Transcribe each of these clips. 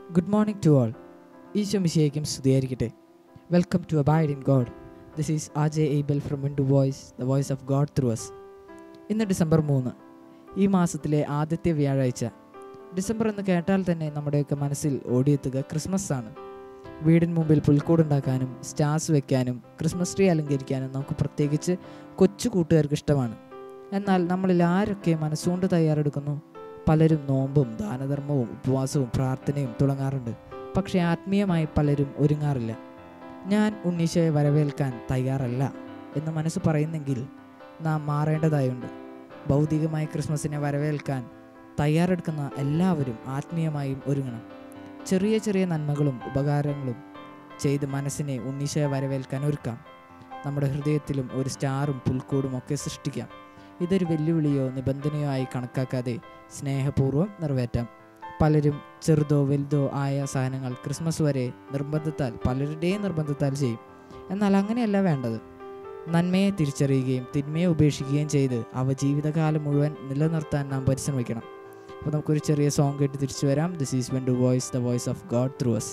Good morning to all Eesho മിശിയേക്കും സ്തുതിയായിരിക്കട്ടെ welcome to abide in God this is R J Abel from win two voice the voice of God through us ഇന്ന് December മൂന്ന് ഈ മാസത്തിലെ ആദ്യത്തെ വ്യാഴാഴ്ച ഡിസംബർ എന്ന് കേട്ടാൽ തന്നെ നമ്മുടെയൊക്കെ മനസ്സിൽ ഓടിയെത്തുക ക്രിസ്മസ് ആണ് വീടിന് മുമ്പിൽ പുൽക്കൂടുണ്ടാക്കാനും സ്റ്റാർസ് വെക്കാനും ക്രിസ്മസ് ട്രീ അലങ്കരിക്കാനും നമുക്ക് പ്രത്യേകിച്ച് കൊച്ചു കൂട്ടുകാർക്ക് ഇഷ്ടമാണ് എന്നാൽ നമ്മളിൽ ആരൊക്കെ മനസ്സുകൊണ്ട് തയ്യാറെടുക്കുന്നു പലരും നോമ്പും ദാനധർമ്മവും ഉപവാസവും പ്രാർത്ഥനയും തുടങ്ങാറുണ്ട് പക്ഷേ ആത്മീയമായി പലരും ഒരുങ്ങാറില്ല ഞാൻ ഉണ്ണീശോയെ വരവേൽക്കാൻ തയ്യാറല്ല എന്ന് മനസ്സ് പറയുന്നെങ്കിൽ നാം മാറേണ്ടതായുണ്ട് ഭൗതികമായി ക്രിസ്മസിനെ വരവേൽക്കാൻ തയ്യാറെടുക്കുന്ന എല്ലാവരും ആത്മീയമായും ഒരുങ്ങണം ചെറിയ ചെറിയ നന്മകളും ഉപകാരങ്ങളും ചെയ്ത് മനസ്സിനെ ഉണ്ണീശോയെ വരവേൽക്കാൻ ഒരുക്കാം നമ്മുടെ ഹൃദയത്തിലും ഒരു സ്റ്റാറും പുൽക്കൂടും ഒക്കെ സൃഷ്ടിക്കാം ഇതൊരു വെല്ലുവിളിയോ നിബന്ധനയോ ആയി കണക്കാക്കാതെ സ്നേഹപൂർവ്വം നിറവേറ്റാം പലരും ചെറുതോ വലുതോ ആയ സാധനങ്ങൾ ക്രിസ്മസ് വരെ നിർബന്ധത്താൽ പലരുടെയും നിർബന്ധത്താൽ ചെയ്യും എന്നാൽ അങ്ങനെയല്ല വേണ്ടത് നന്മയെ തിരിച്ചറിയുകയും തിന്മയെ ഉപേക്ഷിക്കുകയും ചെയ്ത് അവ ജീവിതകാലം മുഴുവൻ നിലനിർത്താൻ നാം പരിശ്രമിക്കണം അപ്പോൾ നമുക്കൊരു ചെറിയ സോങ് കേട്ട് തിരിച്ചു വരാം this is win two voice the voice of God through us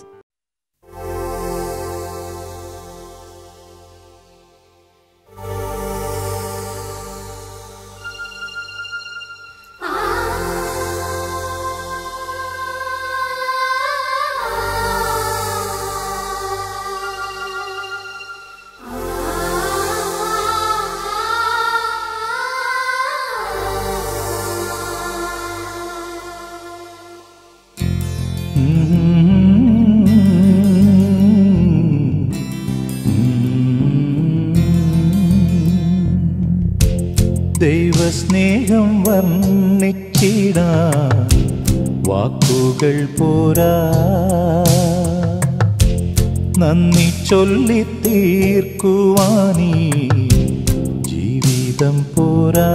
ദൈവസ്നേഹം വർണ്ണിച്ചിട വാക്കുകൾ പോരാ നന്ദി ചൊല്ലി തീർക്കുവാനീ ജീവിതം പോരാ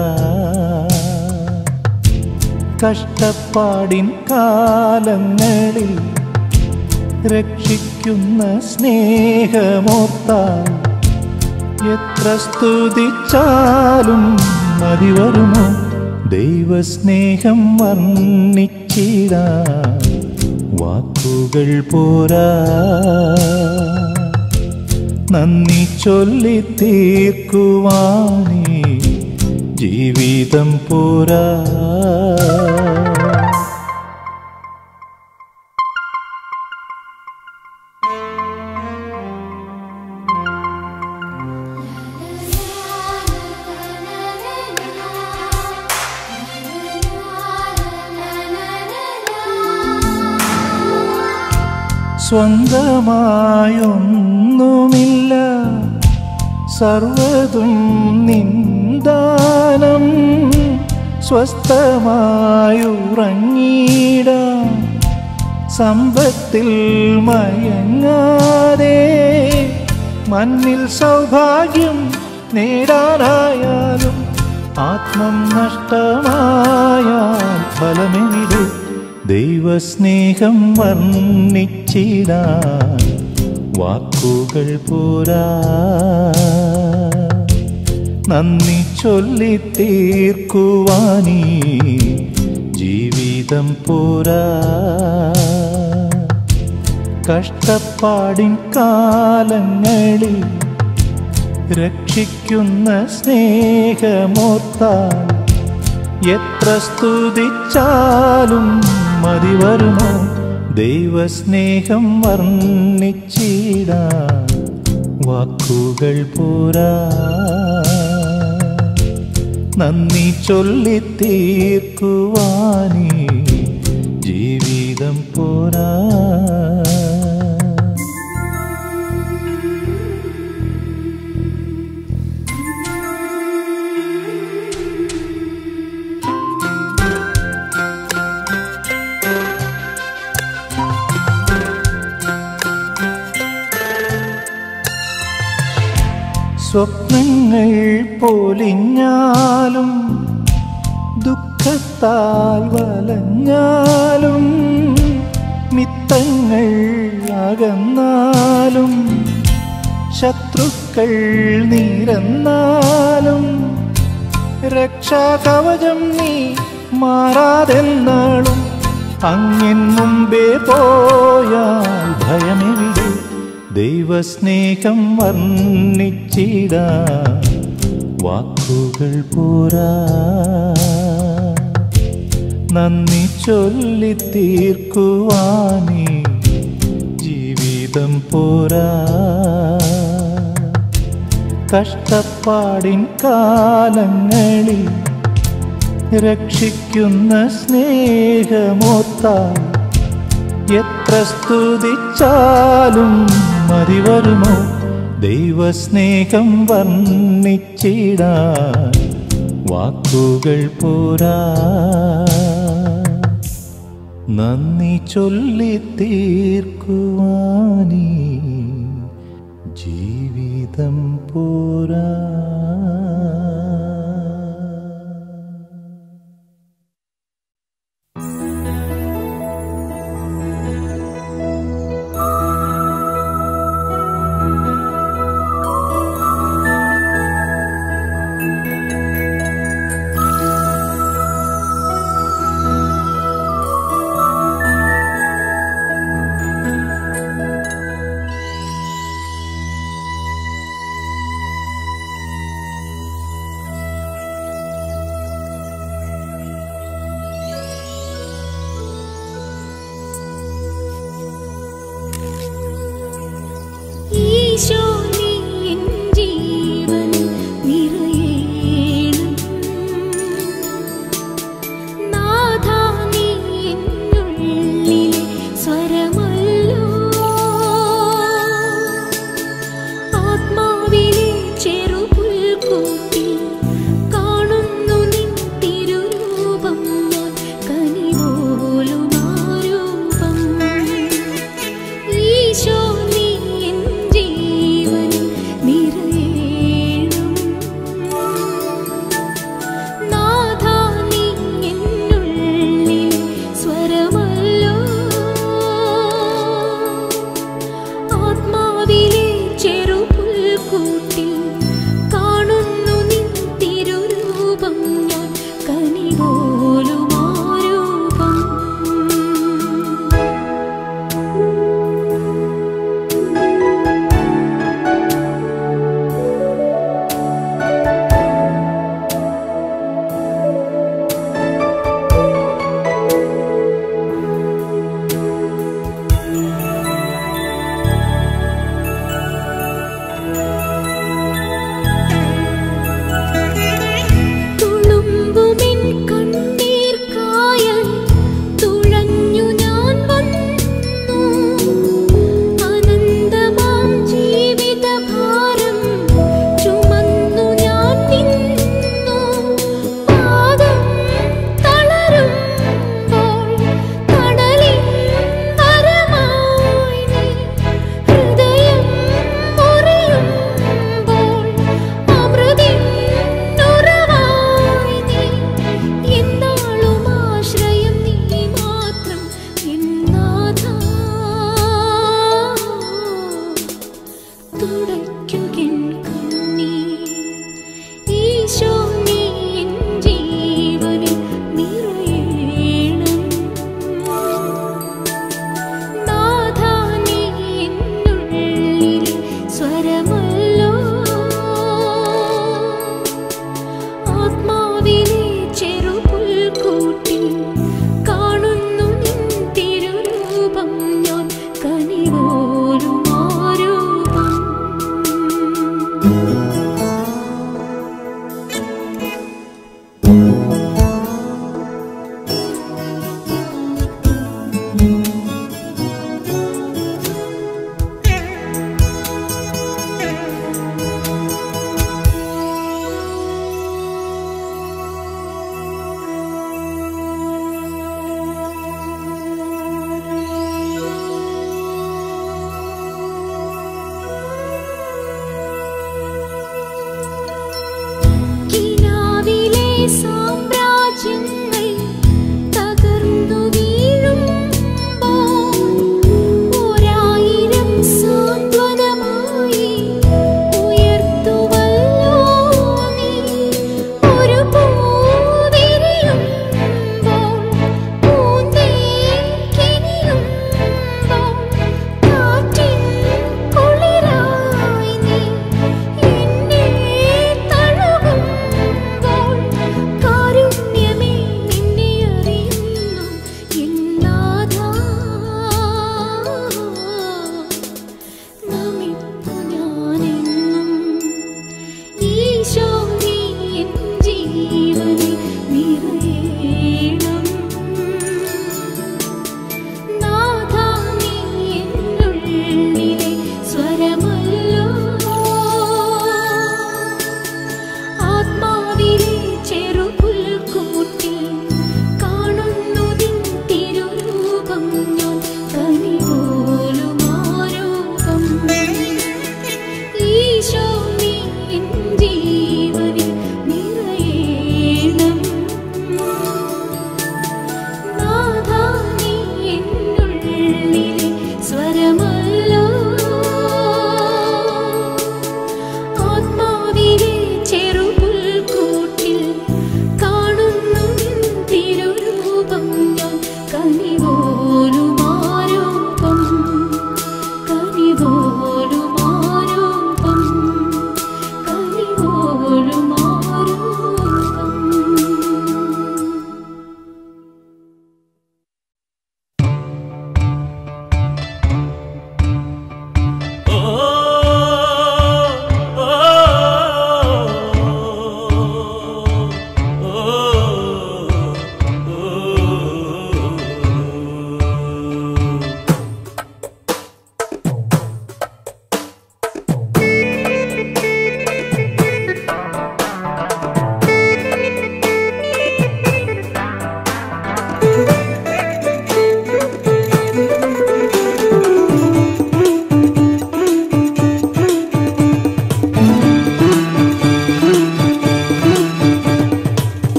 കഷ്ടപ്പാടിൻ കാലങ്ങളിൽ രക്ഷിക്കുന്ന സ്നേഹമോർത്താൽ എത്ര സ്തുതിച്ചാലും മതി വരുമോ ദൈവസ്നേഹം വർണ്ണിച്ചിട വാക്കുകൾ പോരാ നന്ദി ചൊല്ലി തീർക്കുവാനേ ജീവിതം പോരാ സ്വന്തമായൊന്നുമില്ല സർവതും നിന്ദാനം സ്വസ്ഥമായുറങ്ങിട സമ്പത്തിൽ മയങ്ങാതെ മണ്ണിൽ സൗഭാഗ്യം നേടാനായാലും ആത്മം നഷ്ടമായാൽ ഫലമെവിടെ ദൈവസ്നേഹം വർണ്ണിച്ചിടാൻ വാക്കുകൾ പോരാ നന്ദി ചൊല്ലി തീർക്കുവാനീ ജീവിതം പോരാ കഷ്ടപ്പാടിൻ കാലങ്ങളിൽ രക്ഷിക്കുന്ന സ്നേഹമോർത്താൽ എത്ര സ്തുതിച്ചാലും മതി വരുമോ ദൈവസ്നേഹം വർണ്ണിച്ചിട വാക്കുകൾ പോരാ നന്ദി ചൊല്ലി തീർക്കുവാനീ ജീവിതം പോരാ സ്വപ്നങ്ങൾ പൊലിഞ്ഞാലും ദുഃഖത്താൽ വലഞ്ഞാലും മിത്തങ്ങൾ അകന്നാലും ശത്രുക്കൾ നിരന്നാലും രക്ഷാകവചം നീ മാറാതെന്നാളും അങ്ങിൻ മുമ്പേ പോയി ആകിയാൽ ഭയമെവിടെ ദൈവസ്നേഹം വർണ്ണിച്ചിടാ വാക്കുകൾ പോരാ നന്ദി ചൊല്ലി തീർക്കുവാനേ ജീവിതം പോരാ കഷ്ടപ്പാടിൻ കാലങ്ങളിൽ രക്ഷിക്കുന്ന സ്നേഹമോത്താൽ എത്ര സ്തുതിച്ചാലും മതി വരുമോ ദൈവസ്നേഹം വർണ്ണിച്ചിടാൻ വാക്കുകൾ പോരാ നന്ദി ചൊല്ലി തീർക്കുവാനീ ജീവിതം പോരാ ഈശോ നീ എൻ ജീവൻ നിറയേണം നാഥാ നീ എന്നുള്ളിലെ സ്വരമല്ലോ ആത്മാവിലെ ചെറുപുൽക്കൂട്ടിൽ കാണുന്നു നിൻ തിരുരൂപം ഞാൻ കനിപോലും ആരൂപം ഈശോ നീ എൻ ജീവൻ നിറയേണം നാഥാ നീ എന്നുള്ളിൽ സ്വരമല്ലോ ആത്മാവിലെ ചെറുപുൽക്കൂട്ടിൽ കാണുന്നു നിൻ തിരുരൂപം ഞാൻ കനിപോലും ആരൂപം തുളുമ്പുമിൻ കണ്ണീർ കായൽ തുഴഞ്ഞു ഞാൻ വന്നു അനന്തമാം ജീവിതഭാരം ചുമന്നു ഞാൻ നിന്നു പാദം തളരുമ്പോൾ കടലിൻ വരമായി നീ ഹൃദയം മുറിയുമ്പോൾ അമൃതിൻ ഉറവായി നീ എന്നാളും ആശ്രയം നീ മാത്രം എന്നാഥാ തുടയ്ക്കുകൻ കണ്ണീർ ഈശോ നീ എൻ ജീവനിൽ നിറയേണം നാഥാ നീ എന്നുള്ളിൽ സ്വരമല്ലോ ആത്മാവിലെ ചെറുപുൽക്കൂട്ടിൽ കാണുന്നു നിൻ തിരുരൂപം ഞാൻ കനിപോലും ആരൂപം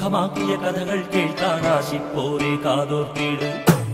സുഖമാക്കിയ കഥകൾ കേൾക്കാൻ ആശിപ്പോരെ കാതോർത്തിടും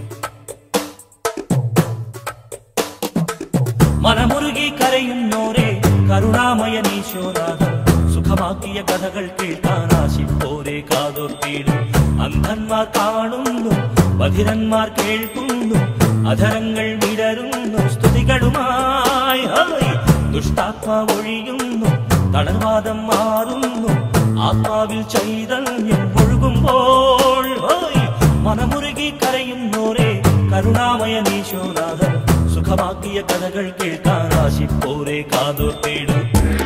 മനമുരുകി കരയുന്നോരെ കരുണാമയ നീശോനാഥൻ സുഖമാക്കിയ കഥകൾ കേൾക്കാൻ ആശിപ്പോരെ കാതോർത്തിടും അന്ധന്മാർ കാണുന്നു ബധിരന്മാർ കേൾക്കുന്നു അധരങ്ങൾ വിടരുന്നു സ്തുതികളുമായി ഹായ്. ദുഷ്ടാത്മാവ് ഒഴിയുന്നു തളർവാദം മാറുന്നു ആത്മാവിൽ ചൈതന്യം ഒഴുകുമ്പോൾ ഹായ്. മനമുരുകി കരയുന്നോരെ കരുണാമയ നീശോനാഥൻ സുഖമാക്കിയ കഥകൾ കേൾക്കാൻ ആശിപ്പോരെ കാതോർത്തിടും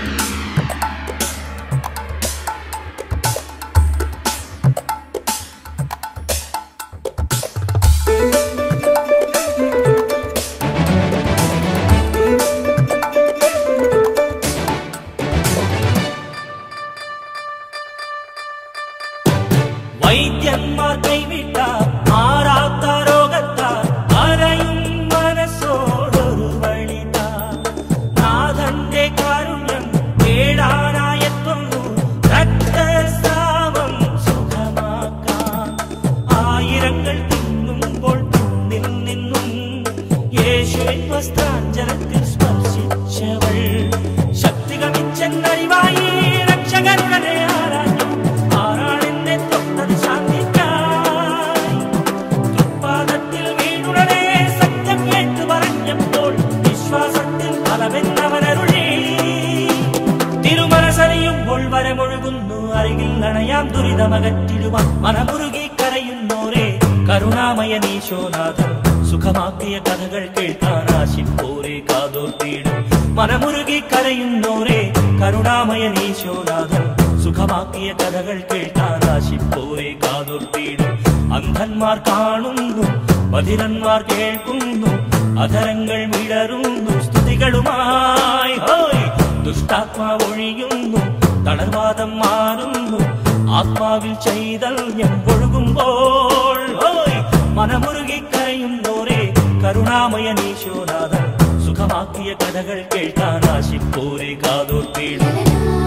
വൈദ്യന്മാർ കൈവിട്ട മാറാത്ത രോഗത്താൽ അരയും മനസ്സോടൊരു വഴിതാ നാഥന്റെ കാരുണ്യം കേടാനായെത്തുന്നു രക്തസ്രാവം സുഖമാക്കാൻ ആയിരങ്ങൾ തിന്നുമ്പോൾ പിന്നിൽ നിന്നും യേശുവിൻ വസ്ത്രാഞ്ചലത്തിൽ സ്പർശിച്ചവൾ ശക്തി കമിച്ചെന്നറിവായി രക്ഷകരുടെ ആരാഞ്ഞു ആരാണെന്നെ തൊട്ടത് ശാന്തിക്കായി തൃപ്പാദത്തിൽ വീണുടനെ സത്യം കേട്ടു പറഞ്ഞപ്പോൾ വിശ്വാസത്തിൽ ഫലമെന്നവനരുളി തിരുമനസറിയുമ്പോൾ വരമൊഴുകുന്നു അരികിൽ അണയാം ദുരിതമകറ്റിടുവാൻ മനമുരുകി കരയുന്നോരെ കരുണാമയ നീശോനാഥൻ സുഖമാക്കിയ കഥകൾ കേൾക്കാൻ ആശിപ്പോരെ കാതോർത്തിടും മനമുരുകി കരയുന്നോരെ കരുണാമയ നീശോനാഥൻ സുഖമാക്കിയ കഥകൾ കേൾക്കാൻ ആശിപ്പോരെ കാതോർത്തിടും അന്ധന്മാർ കാണുന്നു ബധിരന്മാർ കേൾക്കുന്നു അധരങ്ങൾ വിടരുന്നു സ്തുതികളുമായി ഹോയ് ദുഷ്ടാത്മാവ് ഒഴിയുന്നു തളർവാദം മാറുന്നു ആത്മാവിൽ ചൈതന്യം ഒഴുകുമ്പോൾ ഹോയ് മനമുരുകി കരയുന്നോരെ കരുണാമയ നീശോനാഥൻ സുഖമാക്കിയ കഥകൾ കേൾക്കാൻ ആശിപ്പോരെ കാതോർത്തിടും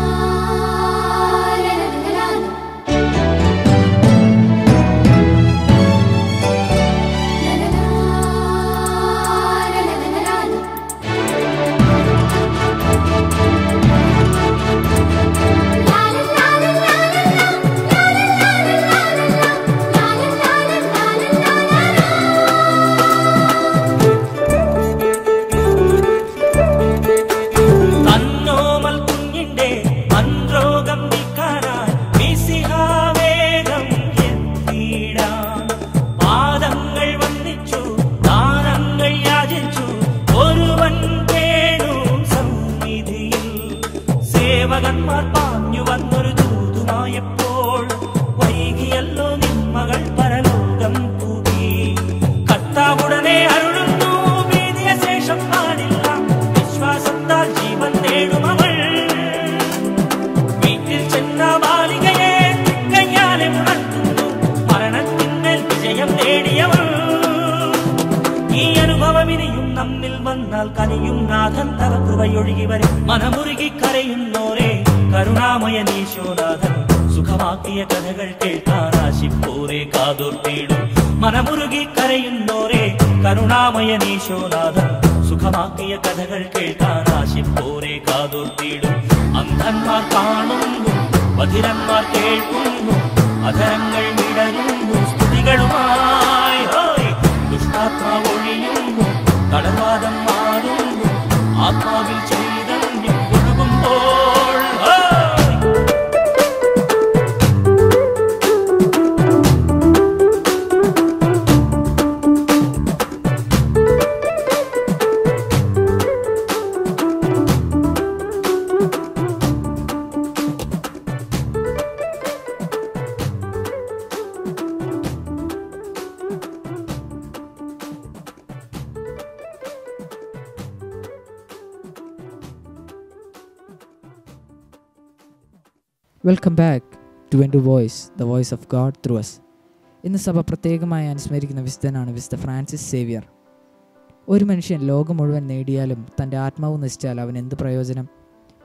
തന്നോമൽ കുഞ്ഞിന്റെ അൻരോഗം നീക്കാനായി മിശിഹാവേഗം എത്തിയിടാൻ. പാദങ്ങൾ വന്ദിച്ചു ദാനങ്ങൾ യാചിച്ചു ഒരുവൻ കേണു സന്നിധിയിൽ സേവകന്മാർ പാഞ്ഞു വന്നൊരു ദൂതുമായപ്പോൾ വൈകിയല്ലോ നിന്മകൾ പരലോകം പൂകി കർത്താവുടനെ അരുളുന്നു ഭീതിയ ശേഷം പാടില്ല വിശ്വാസത്താൽ ജീവൻ നേടുമവൾ വീട്ടിൽ ചെന്ന ബാലികയെ കയ്യാലെ ഉണർത്തുന്നു മരണത്തിന്മേൽ വിജയം നേടിയവൾ ഈ അനുഭവം ഇനിയും നമ്മിൽ വന്നാൽ കനിയും നാഥൻ തവ കൃപയൊഴുകി വരും മനമുരുകി കരയുന്നോരെ കരുണാമയ നീശോനാഥൻ സുഖമാക്കിയ കഥകൾ കേൾക്കാൻ ആശിപ്പോരെ കാതോർത്തിടും മനമുരുകി കരയുന്നോരെ കരുണാമയ നീശോനാഥൻ സുഖമാക്കിയ കഥകൾ കേൾക്കാൻ ആശിപ്പോരെ കാതോർത്തിടും അന്ധന്മാർ കാണുന്നു ബധിരന്മാർ കേൾക്കുന്നു അധരങ്ങൾ വിടരുന്നു സ്തുതികളുമായി ഹോയ് ദുഷ്ടാത്മാവ് ഒഴിയുന്നു തളർവാദം മാറുന്നു ആത്മാവിൽ ചൈതന്യം ഒഴുകുമ്പോൾ ഹോയ് വെൽക്കം ബാക്ക് ടു എൻ്റെ voice the voice of God through us ഇന്ന് സഭ പ്രത്യേകമായി അനുസ്മരിക്കുന്ന വിശുദ്ധനാണ് വിശുദ്ധ ഫ്രാൻസിസ് സേവിയർ ഒരു മനുഷ്യൻ ലോകം മുഴുവൻ നേടിയാലും തൻ്റെ ആത്മാവ് നശിച്ചാൽ അവൻ എന്ത് പ്രയോജനം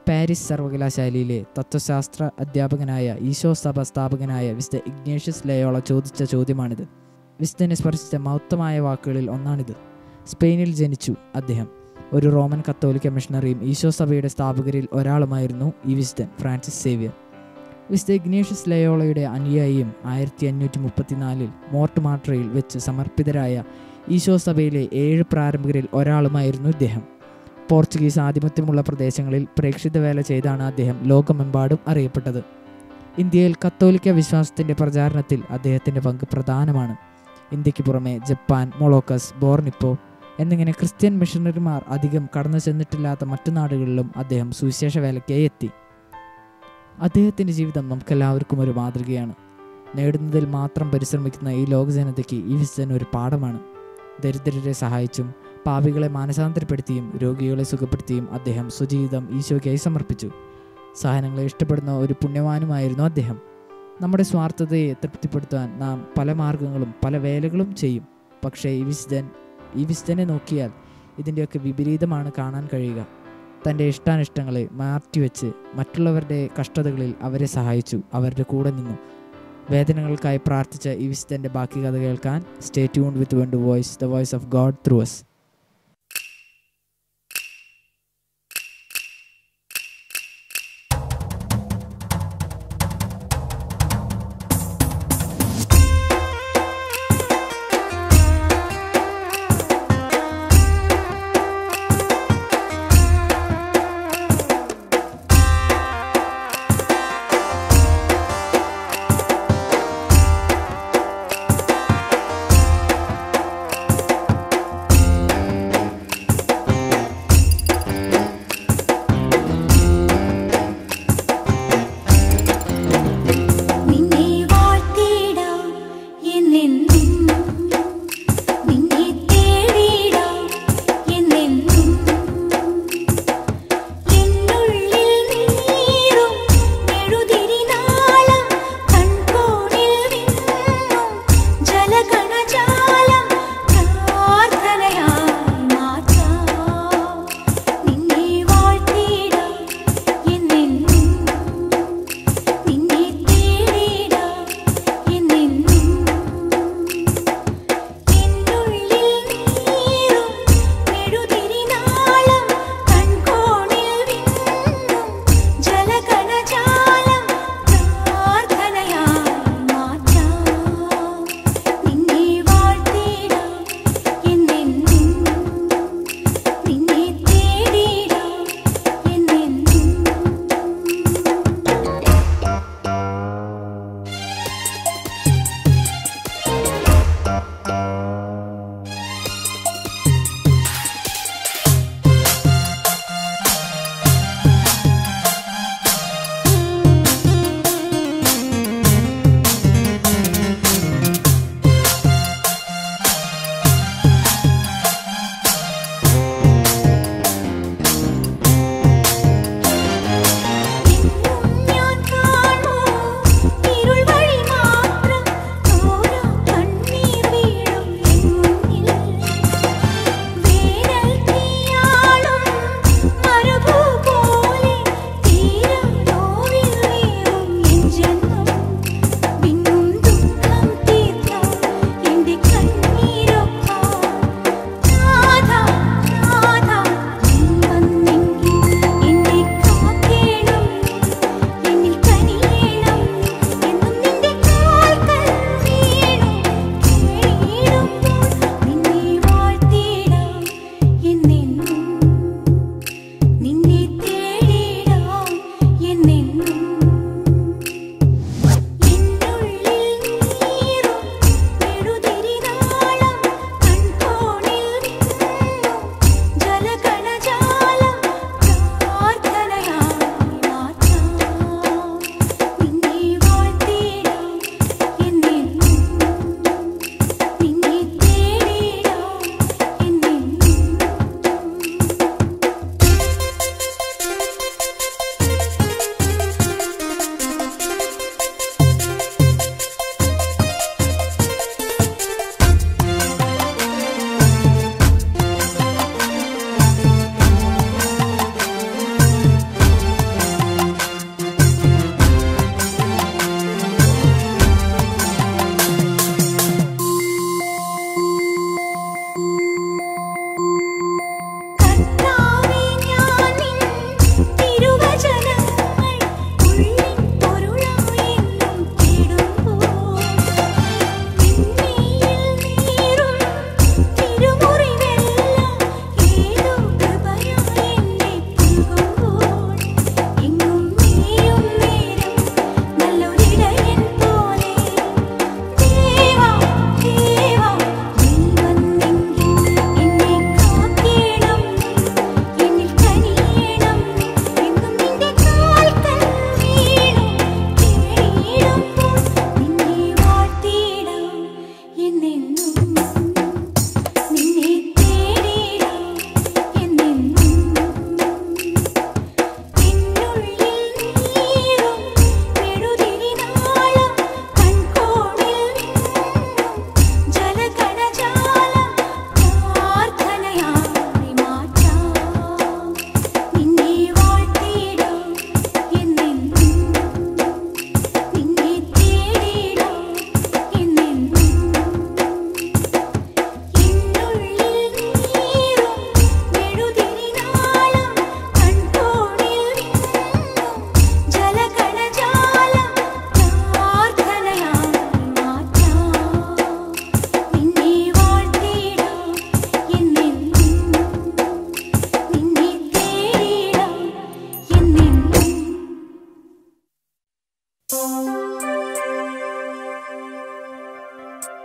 പാരീസ് സർവകലാശാലയിലെ തത്വശാസ്ത്ര അധ്യാപകനായ ഈശോ സഭ സ്ഥാപകനായ വിശുദ്ധ ഇഗ്നേഷ്യസ് ലയോള ചോദിച്ച ചോദ്യമാണിത് വിശുദ്ധനെ സ്പർശിച്ച മഹത്വമായ വാക്കുകളിൽ ഒന്നാണിത് സ്പെയിനിൽ ജനിച്ചു അദ്ദേഹം ഒരു റോമൻ കത്തോലിക്ക മിഷണറിയും ഈശോ സഭയുടെ സ്ഥാപകരിൽ ഒരാളുമായിരുന്നു ഈ വിശുദ്ധൻ ഫ്രാൻസിസ് സേവിയർ വിശുദ്ധ ഇഗ്നേഷ്യസ് ലയോളയുടെ അനുയായിയും ആയിരത്തി അഞ്ഞൂറ്റി മുപ്പത്തിനാലിൽ മോർട്ടുമാട്രയിൽ വെച്ച് സമർപ്പിതരായ ഈശോ സഭയിലെ ഏഴ് പ്രാരംഭകരിൽ ഒരാളുമായിരുന്നു ഇദ്ദേഹം പോർച്ചുഗീസ് ആധിപത്യമുള്ള പ്രദേശങ്ങളിൽ പ്രേക്ഷിത വേല ചെയ്താണ് അദ്ദേഹം ലോകമെമ്പാടും അറിയപ്പെട്ടത് ഇന്ത്യയിൽ കത്തോലിക്ക വിശ്വാസത്തിൻ്റെ പ്രചാരണത്തിൽ അദ്ദേഹത്തിൻ്റെ പങ്ക് പ്രധാനമാണ് ഇന്ത്യക്ക് പുറമെ ജപ്പാൻ മൊളോക്കസ് ബോർണിപ്പോ എന്നിങ്ങനെ ക്രിസ്ത്യൻ മിഷണറിമാർ അധികം കടന്നു ചെന്നിട്ടില്ലാത്ത മറ്റു നാടുകളിലും അദ്ദേഹം സുവിശേഷ വേലയ്ക്കായി എത്തി അദ്ദേഹത്തിൻ്റെ ജീവിതം നമുക്കെല്ലാവർക്കും ഒരു മാതൃകയാണ് നേടുന്നതിൽ മാത്രം പരിശ്രമിക്കുന്ന ഈ ലോകജനതയ്ക്ക് ഈ വിശുദ്ധൻ ഒരു പാഠമാണ് ദരിദ്രരെ സഹായിച്ചും പാപികളെ മാനസാന്തരപ്പെടുത്തിയും രോഗികളെ സുഖപ്പെടുത്തിയും അദ്ദേഹം സ്വജീവിതം ഈശോയ്ക്കായി സമർപ്പിച്ചു സഹനങ്ങളെ ഇഷ്ടപ്പെടുന്ന ഒരു പുണ്യവാനുമായിരുന്നു അദ്ദേഹം നമ്മുടെ സ്വാർത്ഥതയെ തൃപ്തിപ്പെടുത്താൻ നാം പല മാർഗങ്ങളും പല വേലകളും ചെയ്യും പക്ഷേ ഈ വിശുദ്ധൻ ഈ വിശുദ്ധനെ നോക്കിയാൽ ഇതിൻ്റെയൊക്കെ വിപരീതമാണ് കാണാൻ കഴിയുക തൻ്റെ ഇഷ്ടാനിഷ്ടങ്ങളെ മാറ്റിവെച്ച് മറ്റുള്ളവരുടെ കഷ്ടതകളിൽ അവരെ സഹായിച്ചു അവരുടെ കൂടെ നിന്നു വേദനകൾക്കായി പ്രാർത്ഥിച്ച ഈ വിശുദ്ധൻ്റെ ബാക്കി കഥ കേൾക്കാൻ stay tune with win two voice the voice of God through us ും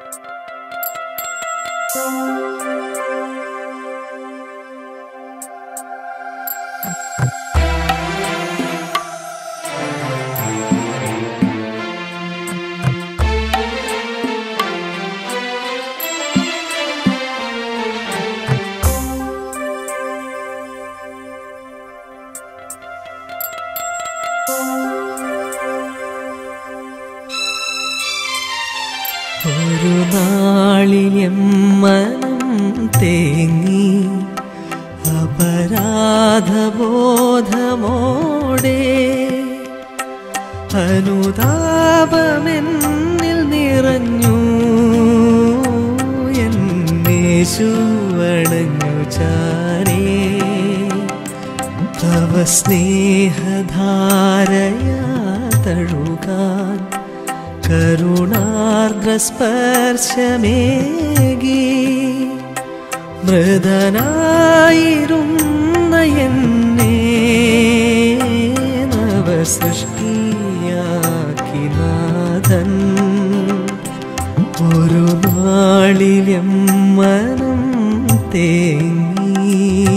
ഒരു നാളിലും മനം തേങ്ങി അപരാധബോധമോടെ അനുതാപമെന്നിൽ നിറഞ്ഞു എന്നേശുവണഞ്ഞു ചാരേ തവ സ്നേഹധാരയാ തഴുകാൻ കരുണാർദ്രസ്പർശമേകി മൃതനായിരുന്ന എന്നെ നവസൃഷ്ടിയാക്കി നാഥൻ ഒരു നാളിലും മനം തേങ്ങി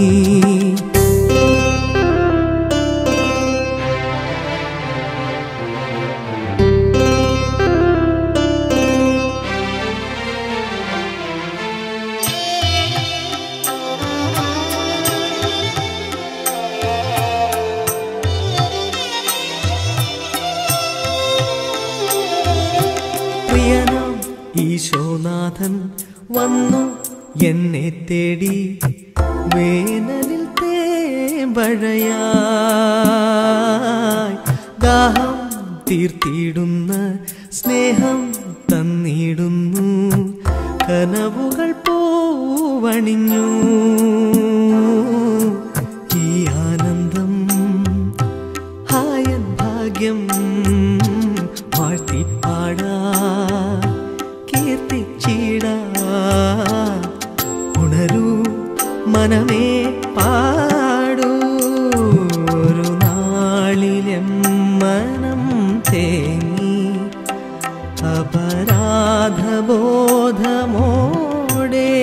പ്രിയനാം ഈശോനാഥൻ വന്നു എന്നെ തേടി വേനലിൽ തേമ്പഴയായി ദാഹം തീർത്തിടുന്ന സ്നേഹം തന്നിടുന്നു കനവുകൾ പൂവണിഞ്ഞു ഈ ആനന്ദം ഹായൻ ഭാഗ്യം വാഴ്ത്തിപ്പാടാ കീർത്തിച്ചിടാ ഉണരൂ മനമേ പാടൂ ഒരു നാളിലും മനം തേങ്ങി അപരാധബോധമോടെ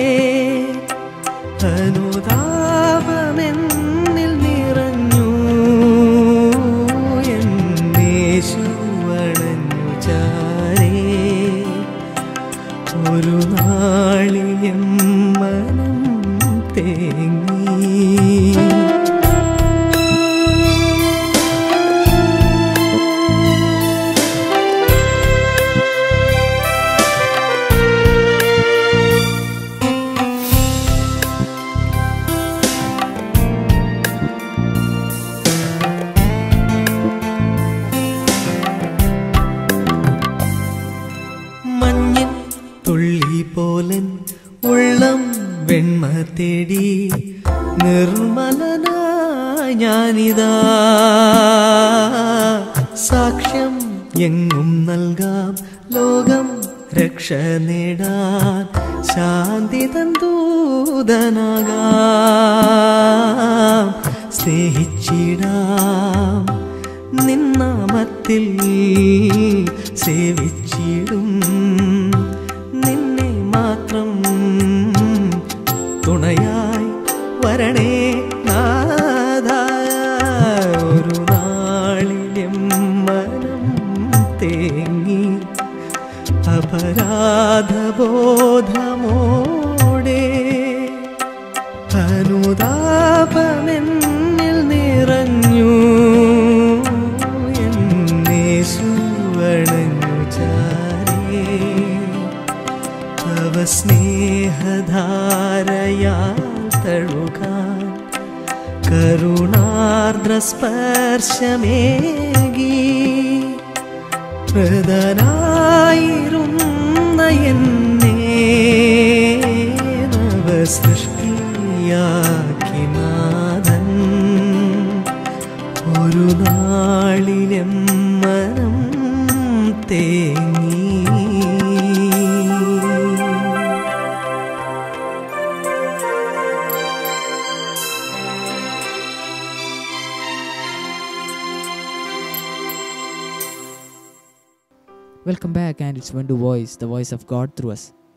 അനുതാപമെന്നിൽ നിറഞ്ഞു എന്നേശുവണഞ്ഞു ചാരേ ഒരു നാളിലും മനം തേങ്ങി മഞ്ഞിൻ തുള്ളി പോലൻ ഉള്ളം വെണ്മ തേടി നിർമ്മലനായി ഞാനിതാ സാക്ഷ്യം എങ്ങും നൽകാം ലോകം രക്ഷ നേടാൻ ശാന്തി തന്തൂതനാകാം സ്നേഹിച്ചിടാം നിന്നാമത്തിൽ സേവിച്ചിടും നിന്നെ മാത്രം തുണയായി വരണേ നാഥ ഒരു നാളിലും മനം തേങ്ങി അപരാധബോധമോടെ അനുതാപമെന്നിൽ നിറഞ്ഞു എന്നെ സുവണഞ്ഞു ചാരേ തവ സ്നേഹധാരയാ തഴുകാൻ കരുണാർദ്രസ്പർശമേകി പ്രദനായിരുന്ന എന്നെ നവസൃഷ്ടിയാക്കി നാഥൻ ഒരു നാളിലും മനം തേങ്ങി Welcome back, and it's Vendu Voice, the voice of God through us.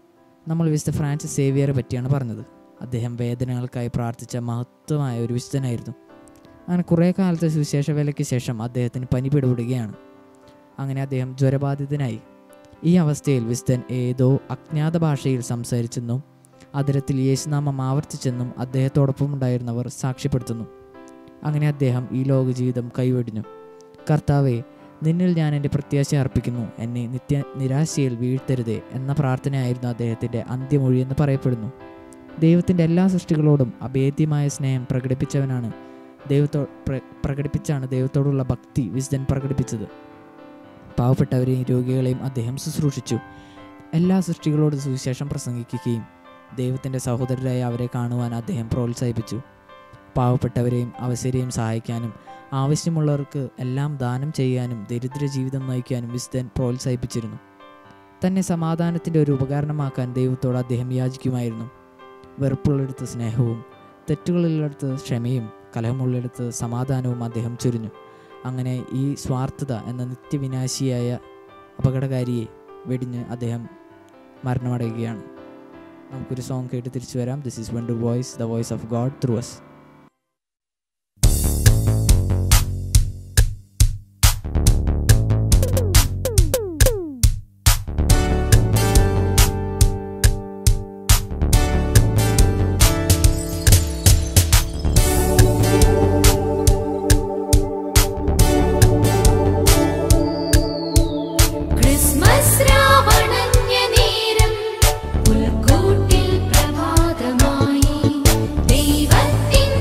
നമ്മൾ വിശുദ്ധ ഫ്രാൻസിസ് സേവിയറെ പറ്റിയാണ് പറഞ്ഞത് അദ്ദേഹം വേദനകൾക്കായി പ്രാർത്ഥിച്ച മഹത്വമായ ഒരു വിശുദ്ധനായിരുന്നു അങ്ങനെ കുറേ കാലത്തെ സുവിശേഷ വേലയ്ക്ക് ശേഷം അദ്ദേഹത്തിന് പനി പിടിപെടുകയാണ് അങ്ങനെ അദ്ദേഹം ജ്വരബാധിതനായി ഈ അവസ്ഥയിൽ വിശുദ്ധൻ ഏതോ അജ്ഞാത ഭാഷയിൽ സംസാരിച്ചെന്നും അതിരത്തിൽ യേശുനാമം ആവർത്തിച്ചെന്നും അദ്ദേഹത്തോടൊപ്പം ഉണ്ടായിരുന്നവർ സാക്ഷ്യപ്പെടുത്തുന്നു അങ്ങനെ അദ്ദേഹം ഈ ലോക ജീവിതം കൈവെടിഞ്ഞു കർത്താവെ നിന്നിൽ ഞാൻ എൻ്റെ പ്രത്യാശ അർപ്പിക്കുന്നു എന്നെ നിത്യ നിരാശയിൽ വീഴ്ത്തരുതേ എന്ന പ്രാർത്ഥനയായിരുന്നു അദ്ദേഹത്തിൻ്റെ അന്ത്യമൊഴി എന്ന് പറയപ്പെടുന്നു ദൈവത്തിൻ്റെ എല്ലാ സൃഷ്ടികളോടും അഭേദ്യമായ സ്നേഹം പ്രകടിപ്പിച്ചവനാണ് ദൈവത്തോ പ്ര- പ്രകടിപ്പിച്ചാണ് ദൈവത്തോടുള്ള ഭക്തി വിശുദ്ധൻ പ്രകടിപ്പിച്ചത് പാവപ്പെട്ടവരെയും രോഗികളെയും അദ്ദേഹം ശുശ്രൂഷിച്ചു എല്ലാ സൃഷ്ടികളോടും സുവിശേഷം പ്രസംഗിക്കുകയും ദൈവത്തിൻ്റെ സഹോദരരായി അവരെ കാണുവാൻ അദ്ദേഹം പ്രോത്സാഹിപ്പിച്ചു പാവപ്പെട്ടവരെയും അവസരെയും സഹായിക്കാനും ആവശ്യമുള്ളവർക്ക് എല്ലാം ദാനം ചെയ്യാനും ദരിദ്ര ജീവിതം നയിക്കാനും വിശുദ്ധൻ പ്രോത്സാഹിപ്പിച്ചിരുന്നു തന്നെ സമാധാനത്തിൻ്റെ ഒരു ഉപകരണമാക്കാൻ ദൈവത്തോട് അദ്ദേഹം യാചിക്കുമായിരുന്നു വെറുപ്പുള്ളിടത്ത് സ്നേഹവും തെറ്റുകളിലെടുത്ത് ക്ഷമയും കലഹമുള്ളിടത്ത് സമാധാനവും അദ്ദേഹം ചൊരിഞ്ഞു അങ്ങനെ ഈ സ്വാർത്ഥത എന്ന നിത്യവിനാശിയായ അപകടകാരിയെ വെടിഞ്ഞ് അദ്ദേഹം മരണമടയുകയാണ് നമുക്കൊരു സോങ് കേട്ട് തിരിച്ചു വരാം this is one two voice the voice of God through us Christmas രാവണഞ്ഞ നേരം പുൽക്കൂട്ടിൽ പ്രഭാതമായി ദൈവത്തിൻ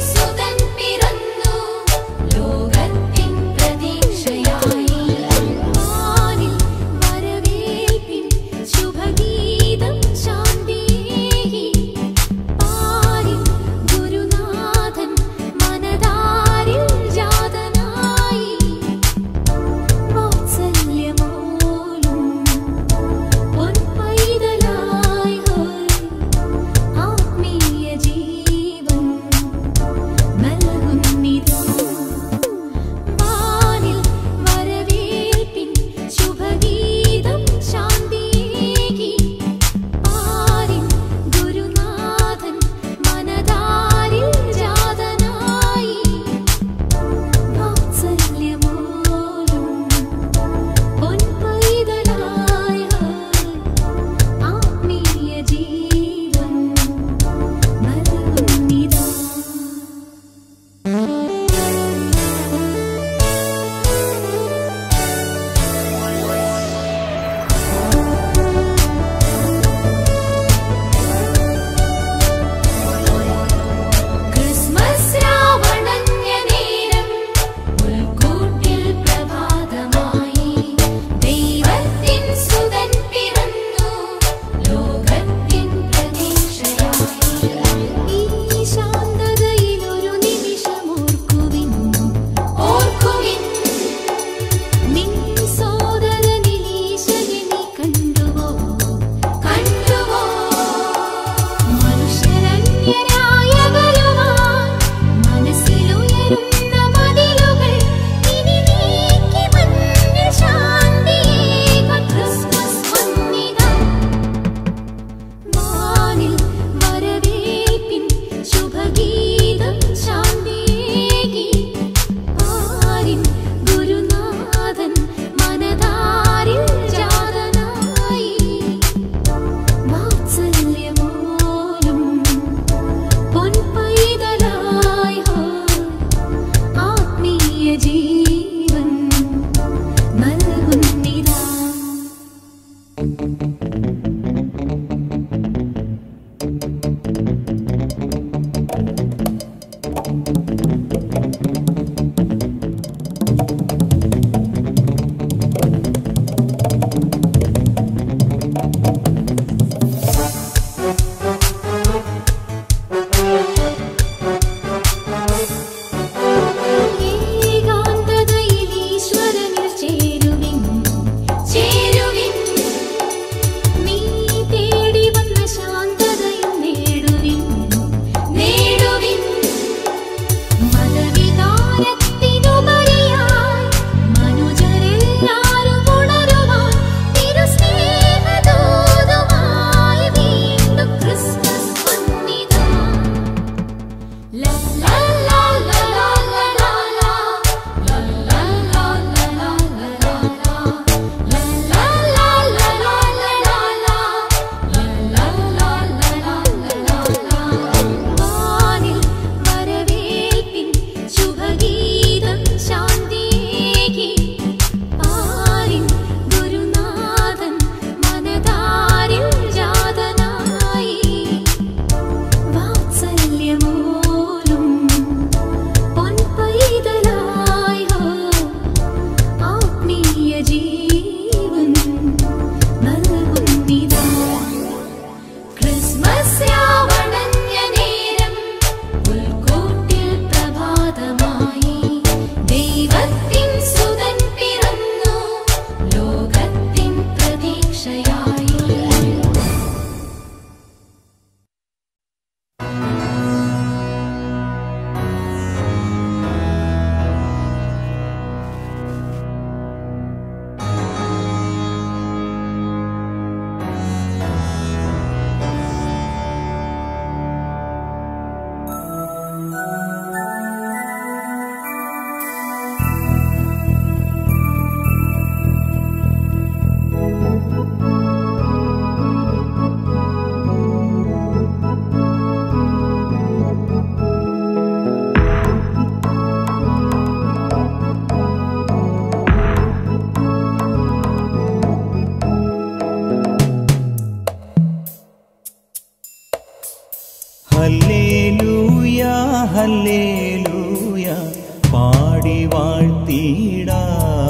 ഹല്ലേലൂയ ഹല്ലേലൂയ പാടി വാഴ്ത്തിടാ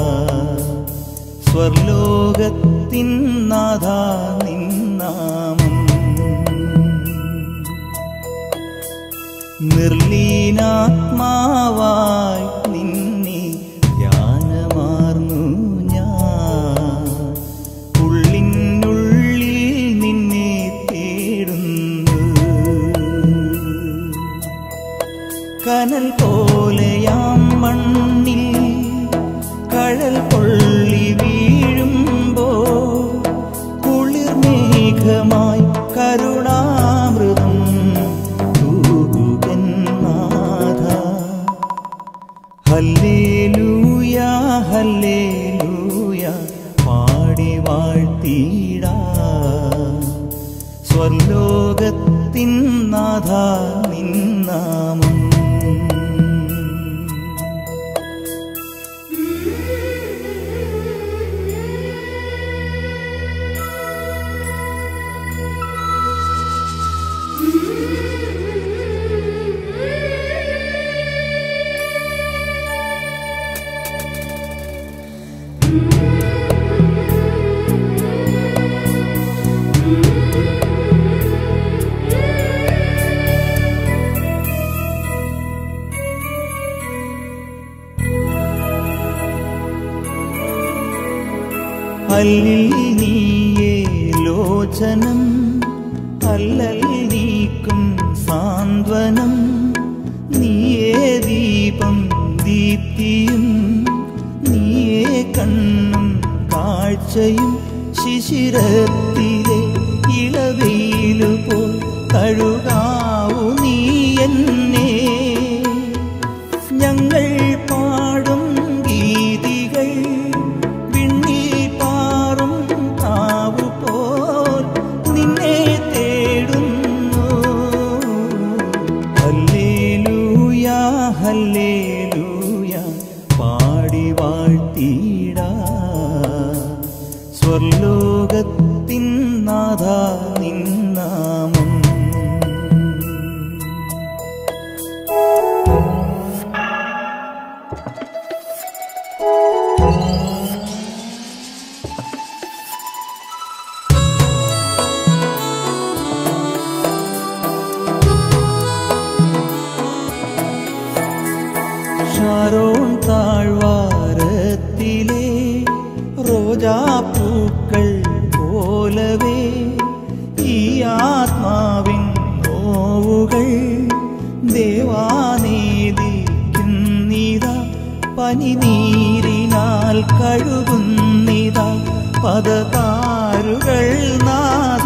സ്വർലോകത്തിൻ നാഥ നിന്നാമം നിർലീനാത്മാവായി നിന്നെ ധ്യാനമാർന്നു ഞാൻ ഉള്ളിനുള്ളിൽ നിന്നെ തേടുന്നു കനൽ പോലെയാം മണ്ണിൽ കഴൽ പൊള്ളി വീഴുമ്പോ കുളിർമേഘമായി കരുണാമൃതം തൂകുകൻ നാഥ ഹല്ലേലൂയ ഹല്ലേലൂയ പാടി വാഴ്ത്തിടാ സ്വർലോകത്തിൻ നാഥ നിന്നാമം അല്ലിൽ നീയേ ലോചനം അല്ലൽ നീക്കും സാന്ത്വനം നീയേ ദീപം ദീപ്തിയും നീയേ കണ്ണും കാഴ്ചയും ശിശിരത്തിലെ ഇളവെയിലു പോൽ കഴുകാവു നീ എന്നെ ഞങ്ങൾ പാടും ഗീതികൾ വിണ്ണിൽ പാറും കാവു പോൽ നിന്നെ തേടുന്നു ഹല്ലേലൂയ ഹല്ലേലൂയ പാടി വാഴ്ത്തിടാ സ്വർലോകത്തിൻ നാഥ നിന്നാമം ഷാരോൺ താഴ്വാരത്തിലെ റോജാപ്പൂക്കൾ പോലവേ ഈ ആത്മാവിൻ നോവുകൾ ദേവാനീതിക്കുന്നിത പനിനീരിനാൽ കഴുകുന്നിത പദതാരുകൾ നാഥ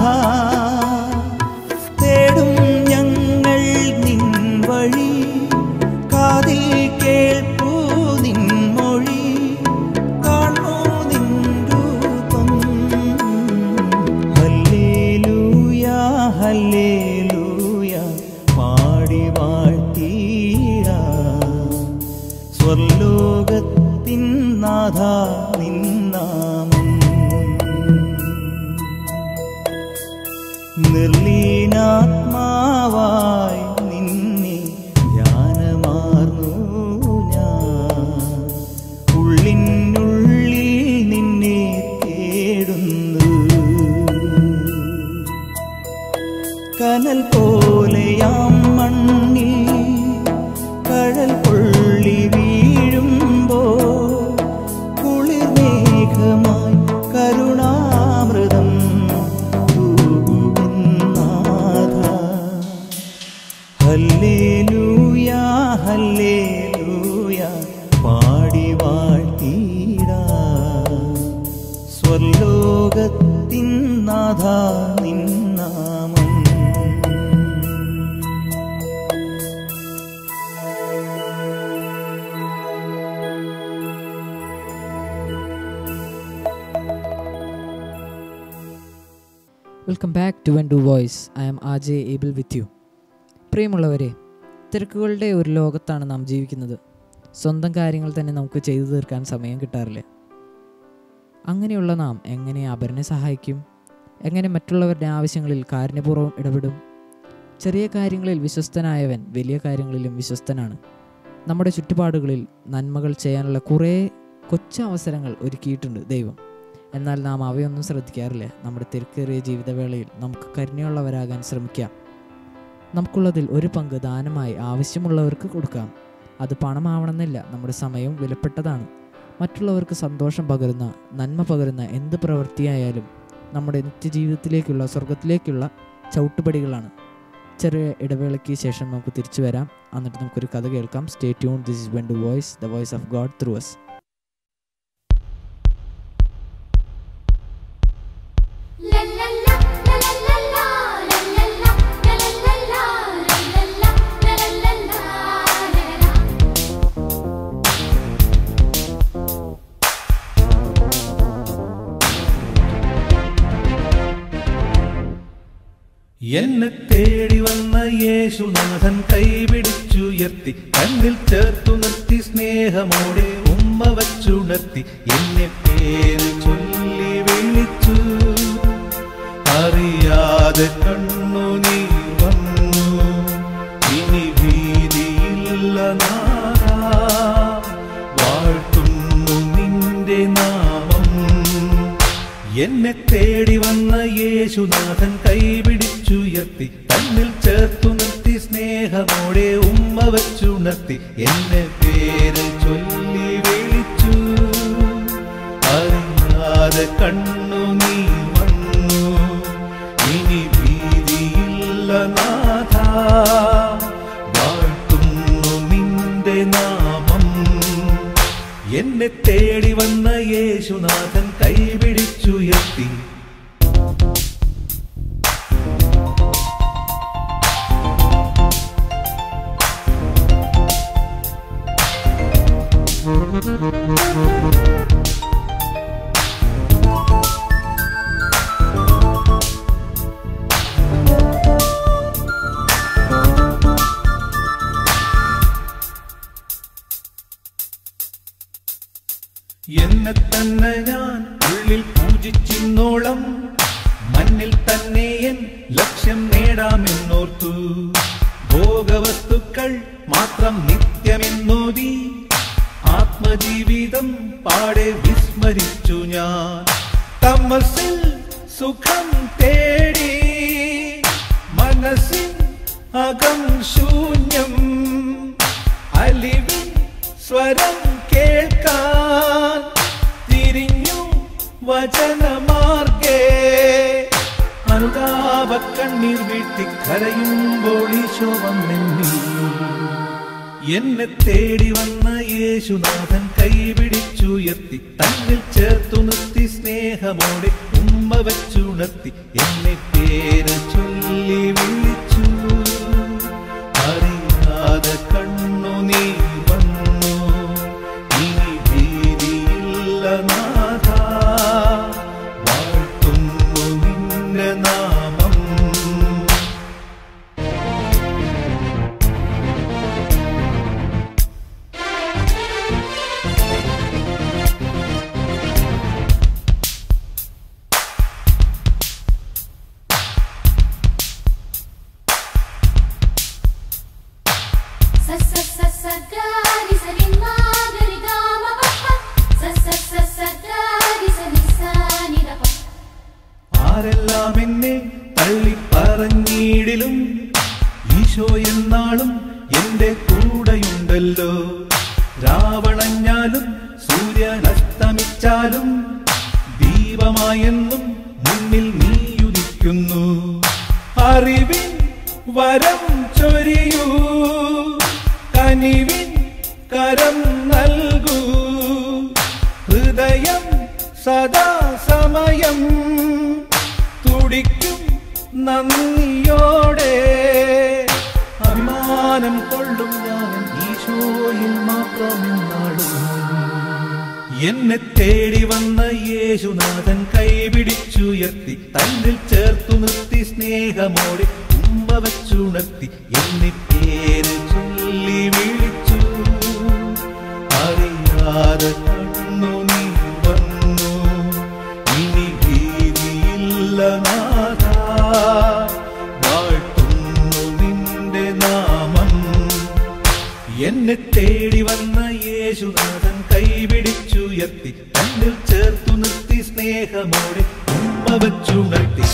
തേടും ഞങ്ങൾ നിൻ വഴി കാതിൽ കേൾപ്പൂ നിൻ മൊഴി കാണൂ നിൻ രൂപം ഹല്ലേലൂയ ഹല്ലേലൂയ പാടി വാഴ്ത്തിടാ സ്വർലോകത്തിൻ നാഥ നിന്നാമം നിർലീനാത്മാവായി നിന്നെ ധ്യാനമാർന്നു ഞാൻ ഉള്ളിനുള്ളിൽ നിന്നെ തേടുന്നു കനൽ പോലെയാം മണ്ണിൽ കഴൽ പൊള്ളി വീഴുമ്പോ കുളിർമേഘമായി കരുണാമൃതം തൂകുമെന്നാഥ ഹല്ലേലൂയ ഹല്ലേലൂയ പാടി വാഴ്ത്തിടാ സ്വർലോകത്തിൻ നാഥ നിന്നാമം welcome back to win two voice I am R J Abel with you പ്രിയമുള്ളവരെ തിരക്കുകളുടെ ഒരു ലോകത്താണ് നാം ജീവിക്കുന്നത് സ്വന്തം കാര്യങ്ങൾ തന്നെ നമുക്ക് ചെയ്തു തീർക്കാൻ സമയം കിട്ടാറില്ല അങ്ങനെയുള്ള നാം എങ്ങനെ അപരനെ സഹായിക്കും എങ്ങനെ മറ്റുള്ളവരുടെ ആവശ്യങ്ങളിൽ കാരുണ്യപൂർവ്വം ഇടപെടും ചെറിയ കാര്യങ്ങളിൽ വിശ്വസ്തനായവൻ വലിയ കാര്യങ്ങളിലും വിശ്വസ്തനാണ് നമ്മുടെ ചുറ്റുപാടുകളിൽ നന്മകൾ ചെയ്യാനുള്ള കുറേ കൊച്ചു അവസരങ്ങൾ ഒരുക്കിയിട്ടുണ്ട് ദൈവം എന്നാൽ നാം അവയൊന്നും ശ്രദ്ധിക്കാറില്ല നമ്മുടെ തിരക്കേറിയ ജീവിതവേളയിൽ നമുക്ക് കരുണയുള്ളവരാകാൻ ശ്രമിക്കാം നമുക്കുള്ളതിൽ ഒരു പങ്ക് ദാനമായി ആവശ്യമുള്ളവർക്ക് കൊടുക്കാം അത് പണമാവണമെന്നില്ല നമ്മുടെ സമയവും വിലപ്പെട്ടതാണ് മറ്റുള്ളവർക്ക് സന്തോഷം പകരുന്ന നന്മ പകരുന്ന എന്ത് പ്രവൃത്തിയായാലും നമ്മുടെ നിത്യജീവിതത്തിലേക്കുള്ള സ്വർഗത്തിലേക്കുള്ള ചവിട്ടുപടികളാണ് ചെറിയ ഇടവേളയ്ക്ക് ശേഷം നമുക്ക് തിരിച്ചു വരാം എന്നിട്ട് നമുക്കൊരു കഥ കേൾക്കാം stay tune this is win two voice the voice of God through us La la la la la la la la la la la la la la la la la la la la എന്നെ തേടി വന്ന യേശുനാഥൻ കൈപിടിച്ചുയർത്തി കണ്ണിൽ ചേർത്തു നിർത്തി സ്നേഹമോടെ ഉമ്മ വച്ചുണർത്തി എന്നെ പേര് ചൊല്ലി വിളിച്ചു അറിയാതെ കണ്ണു നീ വന്നു ഇനി ഭീതിയില്ല നാരാ വാഴ്ത്തുന്നു നിന്റെ നാമം എന്നെ തേടി വന്ന യേശുനാഥൻ കൈപിടിച്ചുയർത്തി കണ്ണിൽ ചേർത്തു നിർത്തി സ്നേഹമോടെ ഉമ്മ വച്ചുണർത്തി എന്നെ പേര് ചൊല്ലി വിളിച്ചു അറിയാതെ കണ്ണു നീ വന്നു ഇനി ഭീതിയില്ല നാഥ വാഴ്ത്തുന്നു നിന്റെ നാമം എന്നെ തേടി വന്ന യേശുനാഥൻ കൈപിടിച്ചുയർത്തി എന്നെ തന്നെ ഞാൻ ഉള്ളിൽ പൂജിച്ചിന്നോളം മണ്ണിൽ തന്നെ എൻ ലക്ഷ്യം നേടാമെന്നോർത്തു ഭോഗവസ്തുക്കൾ മാത്രം നിത്യമെന്നോതി ആത്മജീവിതം പാടെ വിസ്മരിച്ചു ഞാൻ തമസിൽ സുഖം തേടി മനസ്സിൻ അകം ശൂന്യം അലിവിൻ സ്വരം കേൾക്കാൻ തിരിഞ്ഞു വചനമാർഗേ അനുതാപ കണ്ണീർ വീട്ടി കരയുമ്പോൾ ഈശോ വന്നെന്നി എന്നെ തേടി വന്ന യേശുനാഥൻ കൈപിടിച്ചുയർത്തി തന്നിൽ ചേർത്തു നിർത്തി സ്നേഹമോടെ ഉമ്മ വെച്ചുണർത്തി എന്നെ പേര് ചൊല്ലി വിളിച്ചു അറിയാതെ കണ്ണു നീ വന്നു ഇനി ഭീതിയില്ല നാഥ വാഴ്ത്തുന്നു നിന്റെ നാമം sa sa sa sa ga ri sa ri ma ga ri ga ma pa pa sa sa sa sa ga ri sa ni sa ni da pa ആരെല്ലാം എന്നെ തള്ളി പറഞ്ഞിടിലും ഈശോ എന്നാളും എന്റെ കൂടെയുണ്ടല്ലോ രാവണഞ്ഞാലും സൂര്യൻ അസ്തമിച്ചാലും ദീപമായെന്നും മുന്നിൽ നീയുദിക്കുന്നു അറിവിൻ വരം ചൊരിയൂ കനിവിൻ കരം നൽകൂ ഹൃദയം സദാ സമയം തുടിക്കും നന്ദിയോടെ അഭിമാനം കൊള്ളും ഞാൻ ഈശോയിൽ മാത്രമെന്നാളും എന്നെ തേടി വന്ന യേശുനാഥൻ കൈപിടിച്ചുയർത്തി തന്നിൽ ചേർത്തു നിർത്തി സ്നേഹമോടെ ഉമ്മ വച്ചുണർത്തി എന്നെ പേര് ചൊല്ലി വിളിച്ചു അറിയാതെ കണ്ണു നീ വന്നു ഇനി ഭീതിയില്ല നാഥ വാഴ്ത്തുന്നു എന്നെ തേടി വന്ന യേശുനാഥൻ കൈപിടിച്ചുയർത്തി തന്നിൽ ചേർത്തു നിർത്തി സ്നേഹമോടെ ഉമ്മ വച്ചുണർത്തി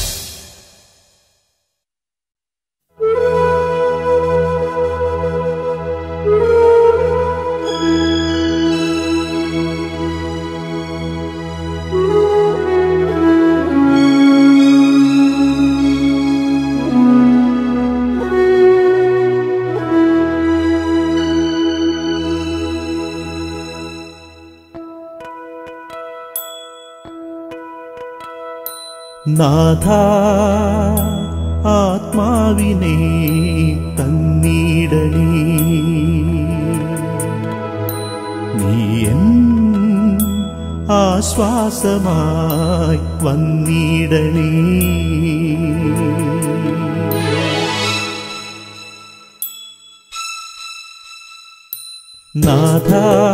നാഥ ആത്മാവിനെ തന്നിടണേ നീയൻ ആശ്വാസമായി വന്നിടണേ നാഥ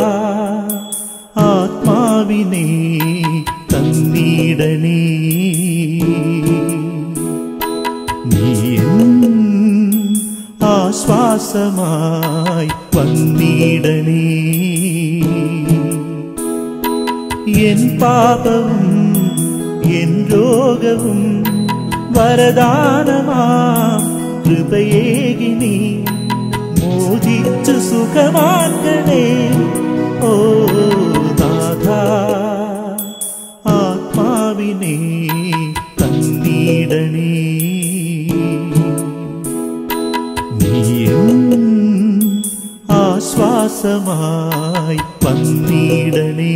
ആത്മാവിനെ തന്നിടണേ നീയൻ ആശ്വാസമായി വന്നിടണേ എൻ പാപവും എൻ രോഗവും വരദാനമാം കൃപയേകിനി മോദിച്ചു സുഖമാക്കണേ ഓ നാഥ ആത്മാവിനെ തന്നിടണേ നീയും ആശ്വാസമായി വന്നിടണേ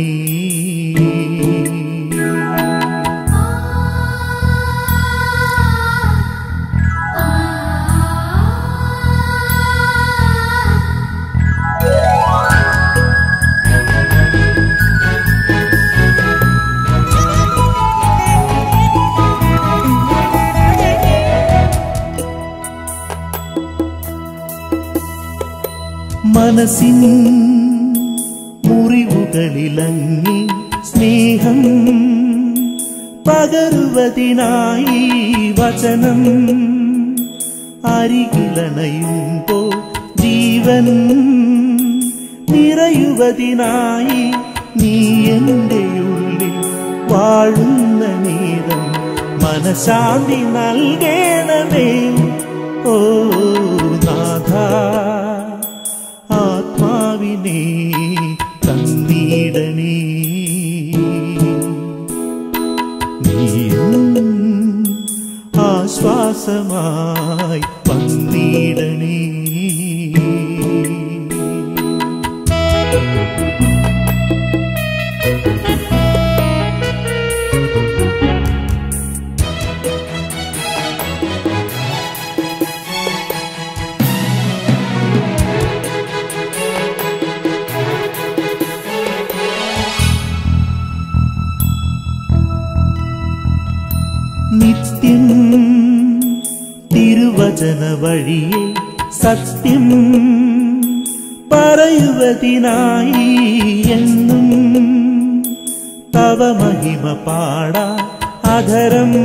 മനസ്സിൻ മുറിവുകളിലങ്ങി സ്നേഹം പകരുവതിനായി വചനം അരികിലണയുമ്പോ ജീവൻ നിറയുവതിനായി നീ എൻ്റെ ഉള്ളിൽ വാഴുന്ന നേരം മനഃശാന്തി നൽകണമേ ഓ നാഥ ആത്മാവിനെ തന്നിടണേ നീയും ആശ്വാസമായി വന്നിടണേ നിത്യം തിരുവചന വഴിയെ സത്യം പറയുവതിനായി എന്നും തവ മഹിമ പാടാ അധരം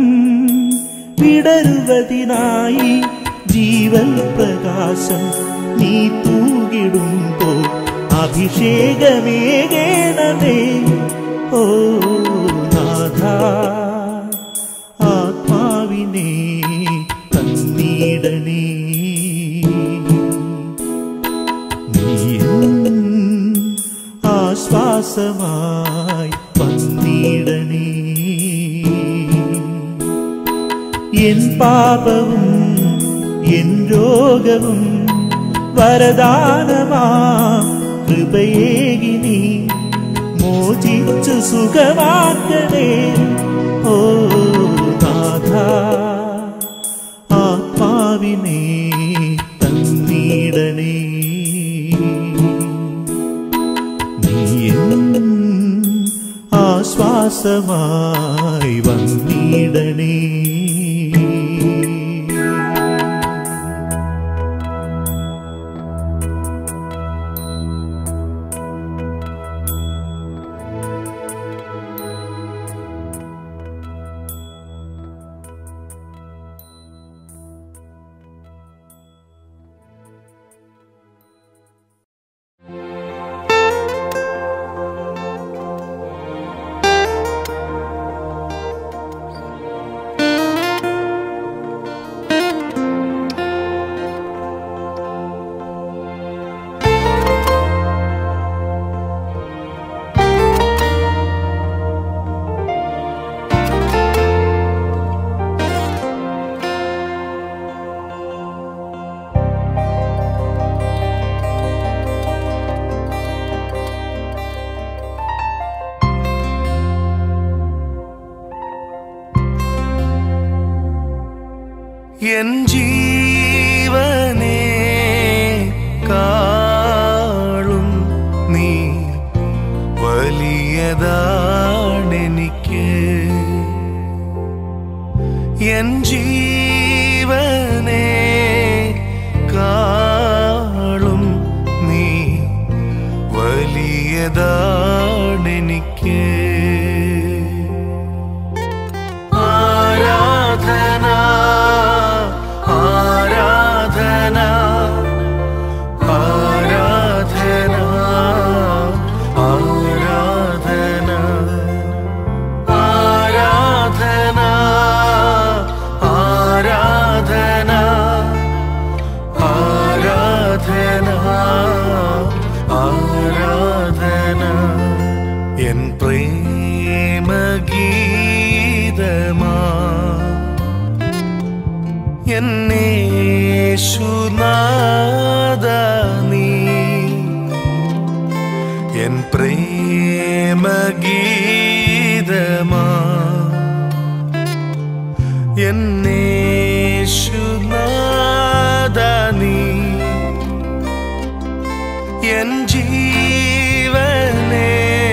വിടരുവതിനായി ജീവൻ പ്രകാശം നീ തൂകിടുമ്പോ അഭിഷേകമേകേണമേ ഓ നാഥ ആത്മാവിനെ തന്നിടണേ നീയും ആശ്വാസമായി വന്നിടണേ എൻ പാപവും എൻ രോഗവും വരദാനമാ കൃപയേകിനി മോചിച്ചു സുഖമാക്കണേ ഓ നാഥ ആത്മാവിനെ തന്നിടണേ നീയും ആശ്വാസമായി വന്നിടണേ എൻ ജീവനെ കാളും നീ വലിയതാണെനിക്ക് എൻ ജീവനെ കാളും നീ വലിയതാണെനിക്ക് ആരാധന ആരാധന ആരാധന ആരാധന ആരാധന ആരാധന ആരാധന ആരാധന എൻ പ്രേമഗീതമാ എന്നേശുനാദ നീ എൻ പ്രേമഗീതമാ എന്നേശുനാദ നീ എൻ ജീവനെ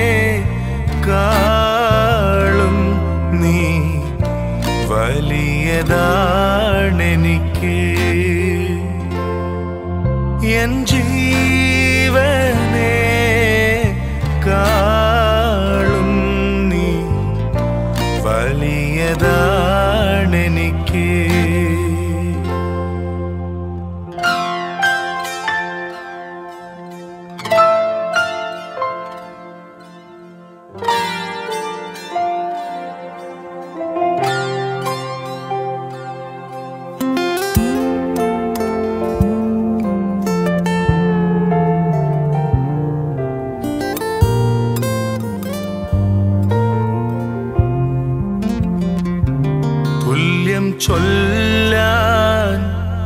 കാളും നീ വലിയതാണെനിക്ക് എൻ ജീവനെ കാളും നീ വലിയതാണെനിക്ക് തുല്യം ചൊല്ലാൻ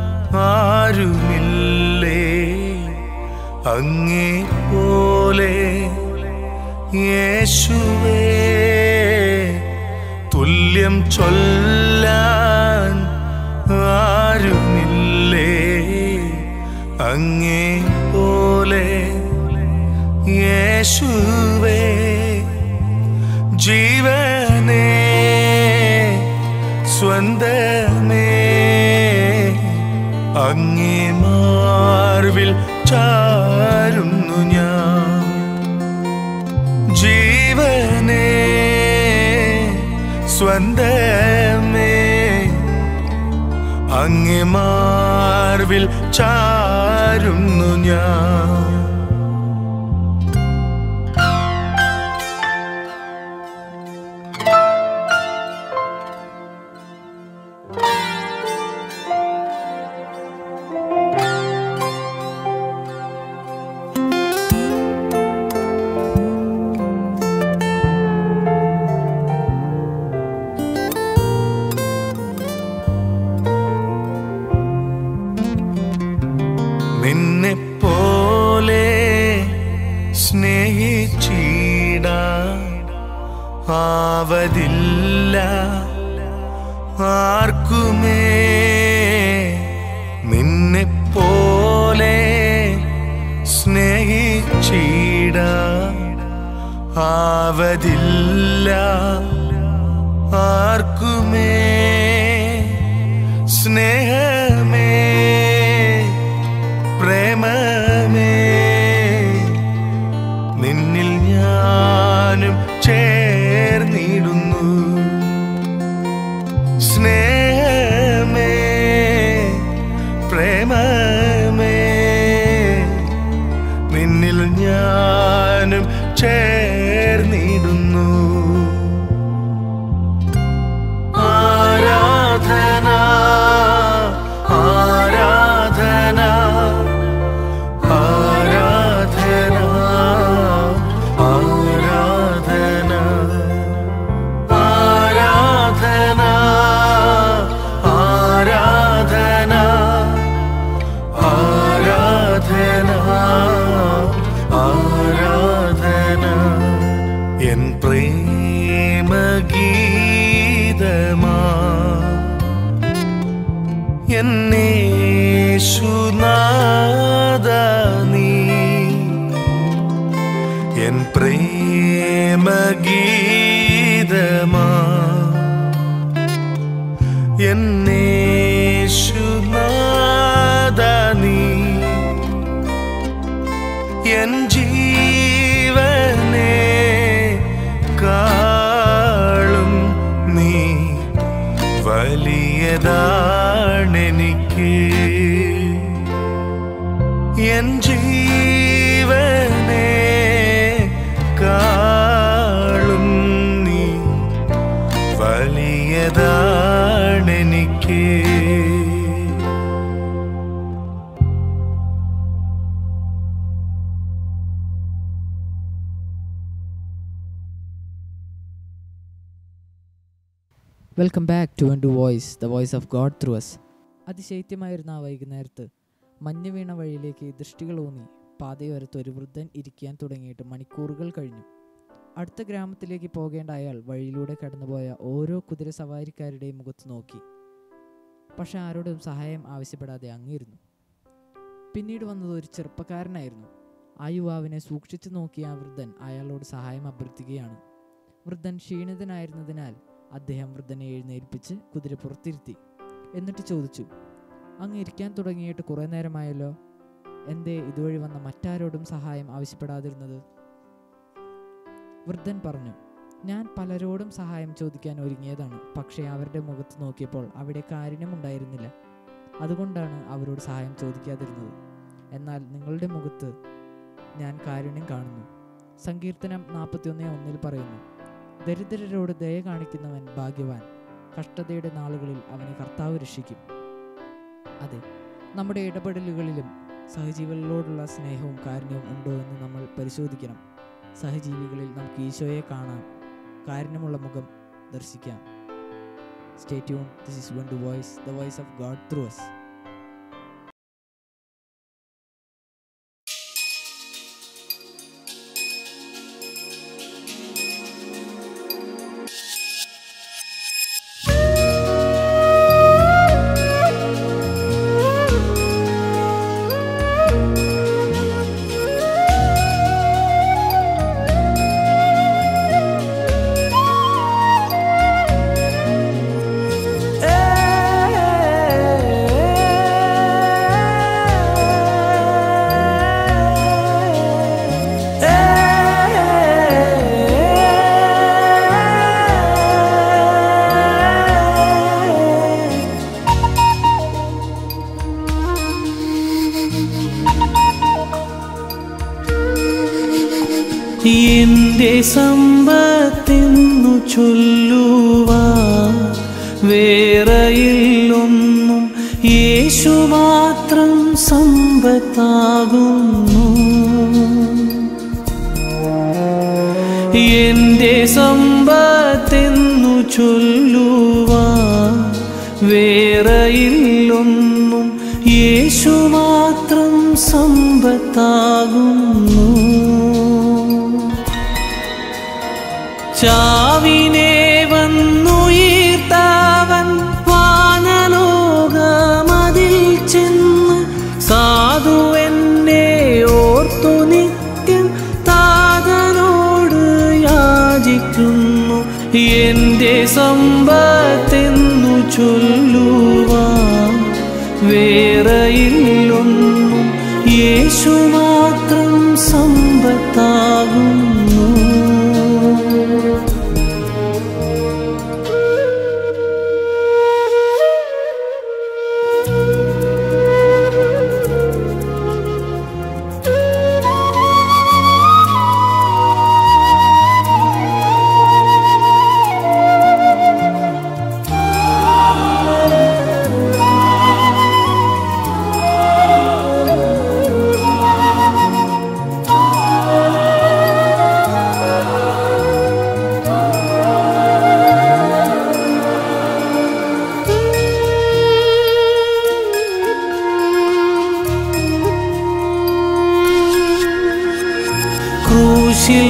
ആരുമില്ലേ അങ്ങേ പോലെ യേശുവേ തുല്യം ചൊല്ലാൻ ആരുമില്ലേ അങ്ങേ പോലെ യേശുവേ ജീവനേ സ്വന്തമേ അങ്ങേ മാർവിൽ ചാരുന്നു ഞാൻ ജീവനേ സ്വന്തമേ അങ്ങേ മാർവിൽ ചാരുന്നു ഞാൻ നിന്നെ പോലെ സ്നേഹിച്ചിട ആവതില്ല ആർക്കുമേ നിന്നെ പോലെ സ്നേഹിച്ചിട ആവതില്ല ആർക്കുമേ സ്നേഹമേ പ്രേമമേ നിന്നിൽ ഞാനും ചേർന്നിടുന്നു സ്നേഹമേ പ്രേമമേ നിന്നിൽ ഞാനും ചേർന്നിടുന്നു ആരാധന ആരാധന ആരാധന ആരാധന ആരാധന ആരാധന ആരാധന ആരാധന എൻ പ്രേമഗീതമാ എന്നേശുനാഥ നീ എൻ പ്രേമഗീതമാ എന്നേശുനാഥ നീ എൻ ജീവനെ കാളും നീ വലിയതാണെനിക്ക് എൻ ജീവനെ കാളും നീ വലിയതാണെനിക്ക് welcome back to win two voice the voice of God through us അതിശൈത്യമായിരുന്ന ആ വൈകുന്നേരത്ത് മഞ്ഞ് വീണ വഴിയിലേക്ക് ദൃഷ്ടികൾ ഊന്നി പാതയോരത്ത് ഒരു വൃദ്ധൻ ഇരിക്കാൻ തുടങ്ങിയിട്ട് മണിക്കൂറുകൾ കഴിഞ്ഞു അടുത്ത ഗ്രാമത്തിലേക്ക് പോകേണ്ട അയാൾ വഴിയിലൂടെ കടന്നുപോയ ഓരോ കുതിര സവാരിക്കാരുടെയും മുഖത്ത് നോക്കി പക്ഷെ ആരോടും സഹായം ആവശ്യപ്പെടാതെ അങ്ങിരുന്നു പിന്നീട് വന്നത് ഒരു ചെറുപ്പക്കാരനായിരുന്നു ആ യുവാവിനെ സൂക്ഷിച്ചു നോക്കിയ ആ വൃദ്ധൻ അയാളോട് സഹായം അഭ്യർത്ഥിക്കുകയാണ് വൃദ്ധൻ ക്ഷീണിതനായിരുന്നതിനാൽ അദ്ദേഹം വൃദ്ധനെ എഴുന്നേൽപ്പിച്ച് കുതിര പുറത്തിരുത്തി എന്നിട്ട് ചോദിച്ചു അങ്ങ് ഇരിക്കാൻ തുടങ്ങിയിട്ട് കുറേ നേരമായല്ലോ എന്തേ ഇതുവഴി വന്ന മറ്റാരോടും സഹായം ആവശ്യപ്പെടാതിരുന്നത് വൃദ്ധൻ പറഞ്ഞു ഞാൻ പലരോടും സഹായം ചോദിക്കാൻ ഒരുങ്ങിയതാണ് പക്ഷേ അവരുടെ മുഖത്ത് നോക്കിയപ്പോൾ അവിടെ കാരുണ്യമുണ്ടായിരുന്നില്ല അതുകൊണ്ടാണ് അവരോട് സഹായം ചോദിക്കാതിരുന്നത് എന്നാൽ നിങ്ങളുടെ മുഖത്ത് ഞാൻ കാരുണ്യം കാണുന്നു സങ്കീർത്തനം നാൽപ്പത്തിയൊന്ന് ഒന്നിൽ പറയുന്നു ദരിദ്രരോട് ദയ കാണിക്കുന്നവൻ ഭാഗ്യവാൻ കഷ്ടതയുടെ നാളുകളിൽ അവനെ കർത്താവ് രക്ഷിക്കും അതെ നമ്മുടെ ഇടപെടലുകളിലും സഹജീവികളോടുള്ള സ്നേഹവും കാരുണ്യവും ഉണ്ടോ എന്ന് നമ്മൾ പരിശോധിക്കണം സഹജീവികളിൽ നമുക്ക് ഈശോയെ കാണാം കാരുണ്യമുള്ള മുഖം ദർശിക്കാം stay tune this is one two voice the voice of God through us എന്റെ സമ്പത്തെന്നു ചൊല്ലുവാ വേറെയില്ലൊന്നും യേശു മാത്രം സമ്പത്താകുന്നു എന്റെ സമ്പത്തെന്നു ചൊല്ലുവാ വേറെയില്ലൊന്നും യേശു മാത്രം സമ്പത്താകുന്നു ചാവിനെ വന്നുയർത്താവൻ വാനലോകമതിൽ ചെന്ന് സാധു എന്നെ ഓർത്തു നിത്യം താതനോട് യാചിക്കുന്നു എന്റെ സമ്പത്തെന്നു ചൊല്ലുവാൻ വേറെയില്ലൊന്നും യേശു മാത്രം സമ്പത്താകുന്നു ക്രൂശിൽ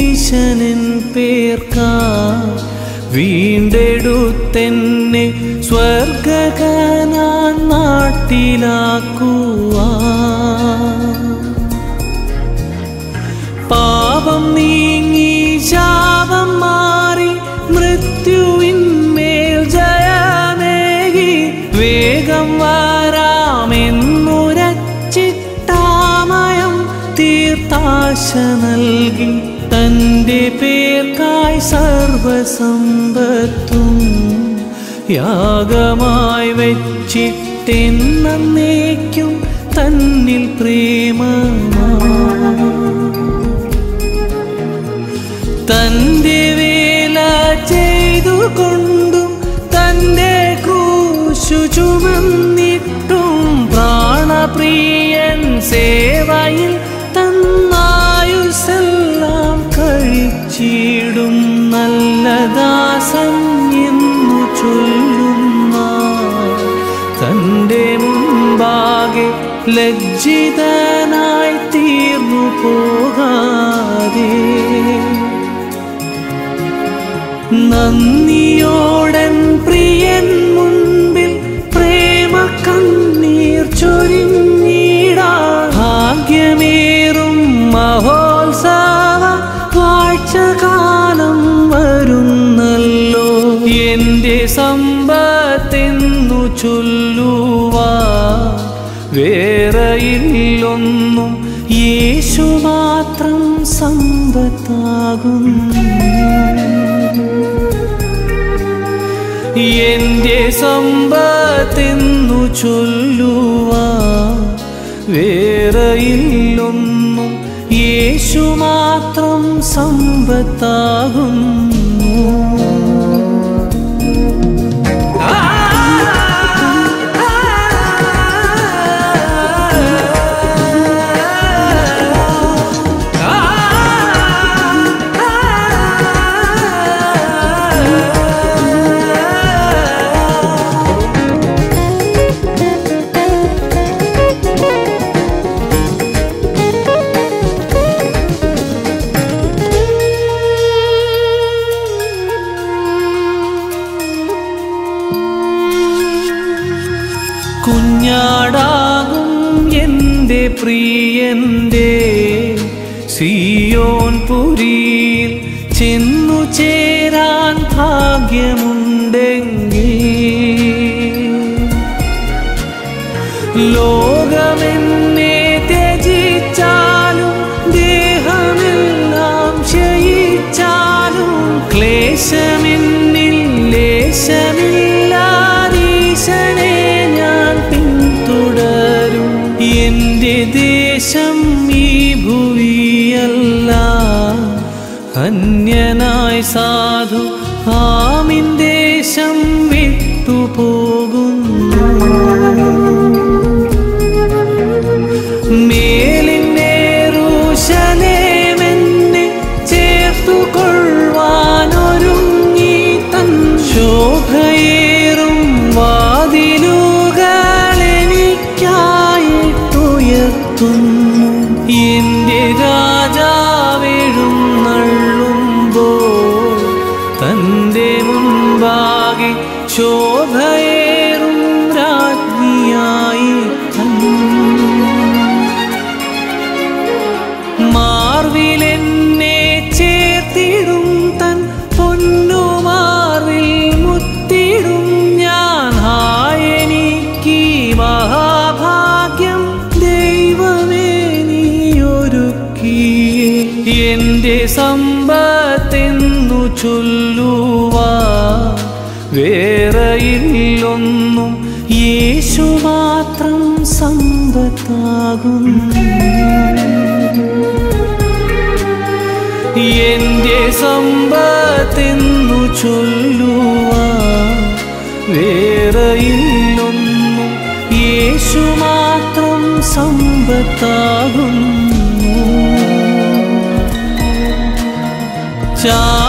മരിച്ചീശനൻ പേർക്കാ വീണ്ടെടുത്തെന്നെ സ്വർഗകനാൻ നാട്ടിലാക്കുവാ പാപം നീങ്ങി ശാപം മാറി മൃത്യുവിന്മേൽ ജയമേകി വേഗം വരാമെന്നുരച്ചിട്ടാമയം തീർത്താശ നൽകി തൻ്റെ പേർക്കായി സർവസമ്പത്തും യാഗമായി വെച്ചിട്ടെന്നേക്കും തന്നിൽ പ്രേമമാ തന്റെ വേല ചെയ്തുകൊണ്ടും തന്റെ ക്രൂശു ചുമന്നിട്ടും പ്രാണപ്രിയൻ സേവയിൽ തന്നായുസെല്ലാം കഴിച്ചിടും നല്ല ദാസൻ എന്നു ചൊല്ലുന്ന തന്റെ മുൻപാകെ ലജ്ജിതനായി തീർന്നു പോകാതെ നന്ദിയോടൻ പ്രിയൻ മുൻപിൽ പ്രേമ കണ്ണീർ ചൊരിഞ്ഞിടാ ഭാഗ്യമേറും മഹോത്സവ വാഴ്ചകാലം വരുന്നല്ലോ എൻ്റെ സമ്പത്തെന്നു ചൊല്ലുവാ വേറെയില്ലൊന്നും യേശു മാത്രം സമ്പത്താകുന്നു എന്റെ സമ്പത്തെന്നു ചൊല്ലുവാ വേറെയില്ലൊന്നും യേശു മാത്രം സമ്പത്താകുന്നു കുഞ്ഞാടാകും എൻ്റെ പ്രിയൻ്റെ സിയോൻ പുരിയിൽ ചെന്നു ചേരാൻ ഭാഗ്യമുണ്ടെങ്കിൽ ലോകമെന്നെ ത്യജിച്ചാലും ദേഹമെല്ലാം ക്ഷയിച്ചാലും ക്ലേശമെന്നിൽ ലേശമില്ലാതീശനെ ഞാൻ പിന്തുടരും എൻ്റെ ദേശം ഈ ഭൂവിയല്ല അന്യനായി സാധു ആമിൻ ദേശം വിട്ടുപോകുന്നു മേലിന്നേറൂശലേമെന്നെ ചേർത്തു കൊള്ളുവാനൊരുങ്ങി തൻ ശോഭയേറും വാതിലുകളെനിക്കായിട്ടുയർത്തുന്നു എൻ്റെ രാജാവെഴും നള്ളുമ്പോൾ തൻ്റെ മുൻപാകെ ശോഭയേറും രാജ്ഞിയായി തന്നു മാർവിലെന്നെ ചേർത്തിടും തൻ പൊന്നുമാർവിൽ മുത്തിടും ഞാൻ ഹായെനിക്ക് മഹാഭാഗ്യം ദൈവമേ നീയൊരുക്കി എൻ്റെ സമ്പത്തെന്നു ചൊല്ലുവാ വേറെയില്ലൊന്നും യേശു മാത്രം സമ്പത്താകുന്നു എന്റെ സമ്പത്തെന്നു ചൊല്ലുവാ വേറെയില്ലൊന്നും യേശു മാത്രം സമ്പത്താകുന്നു ചാ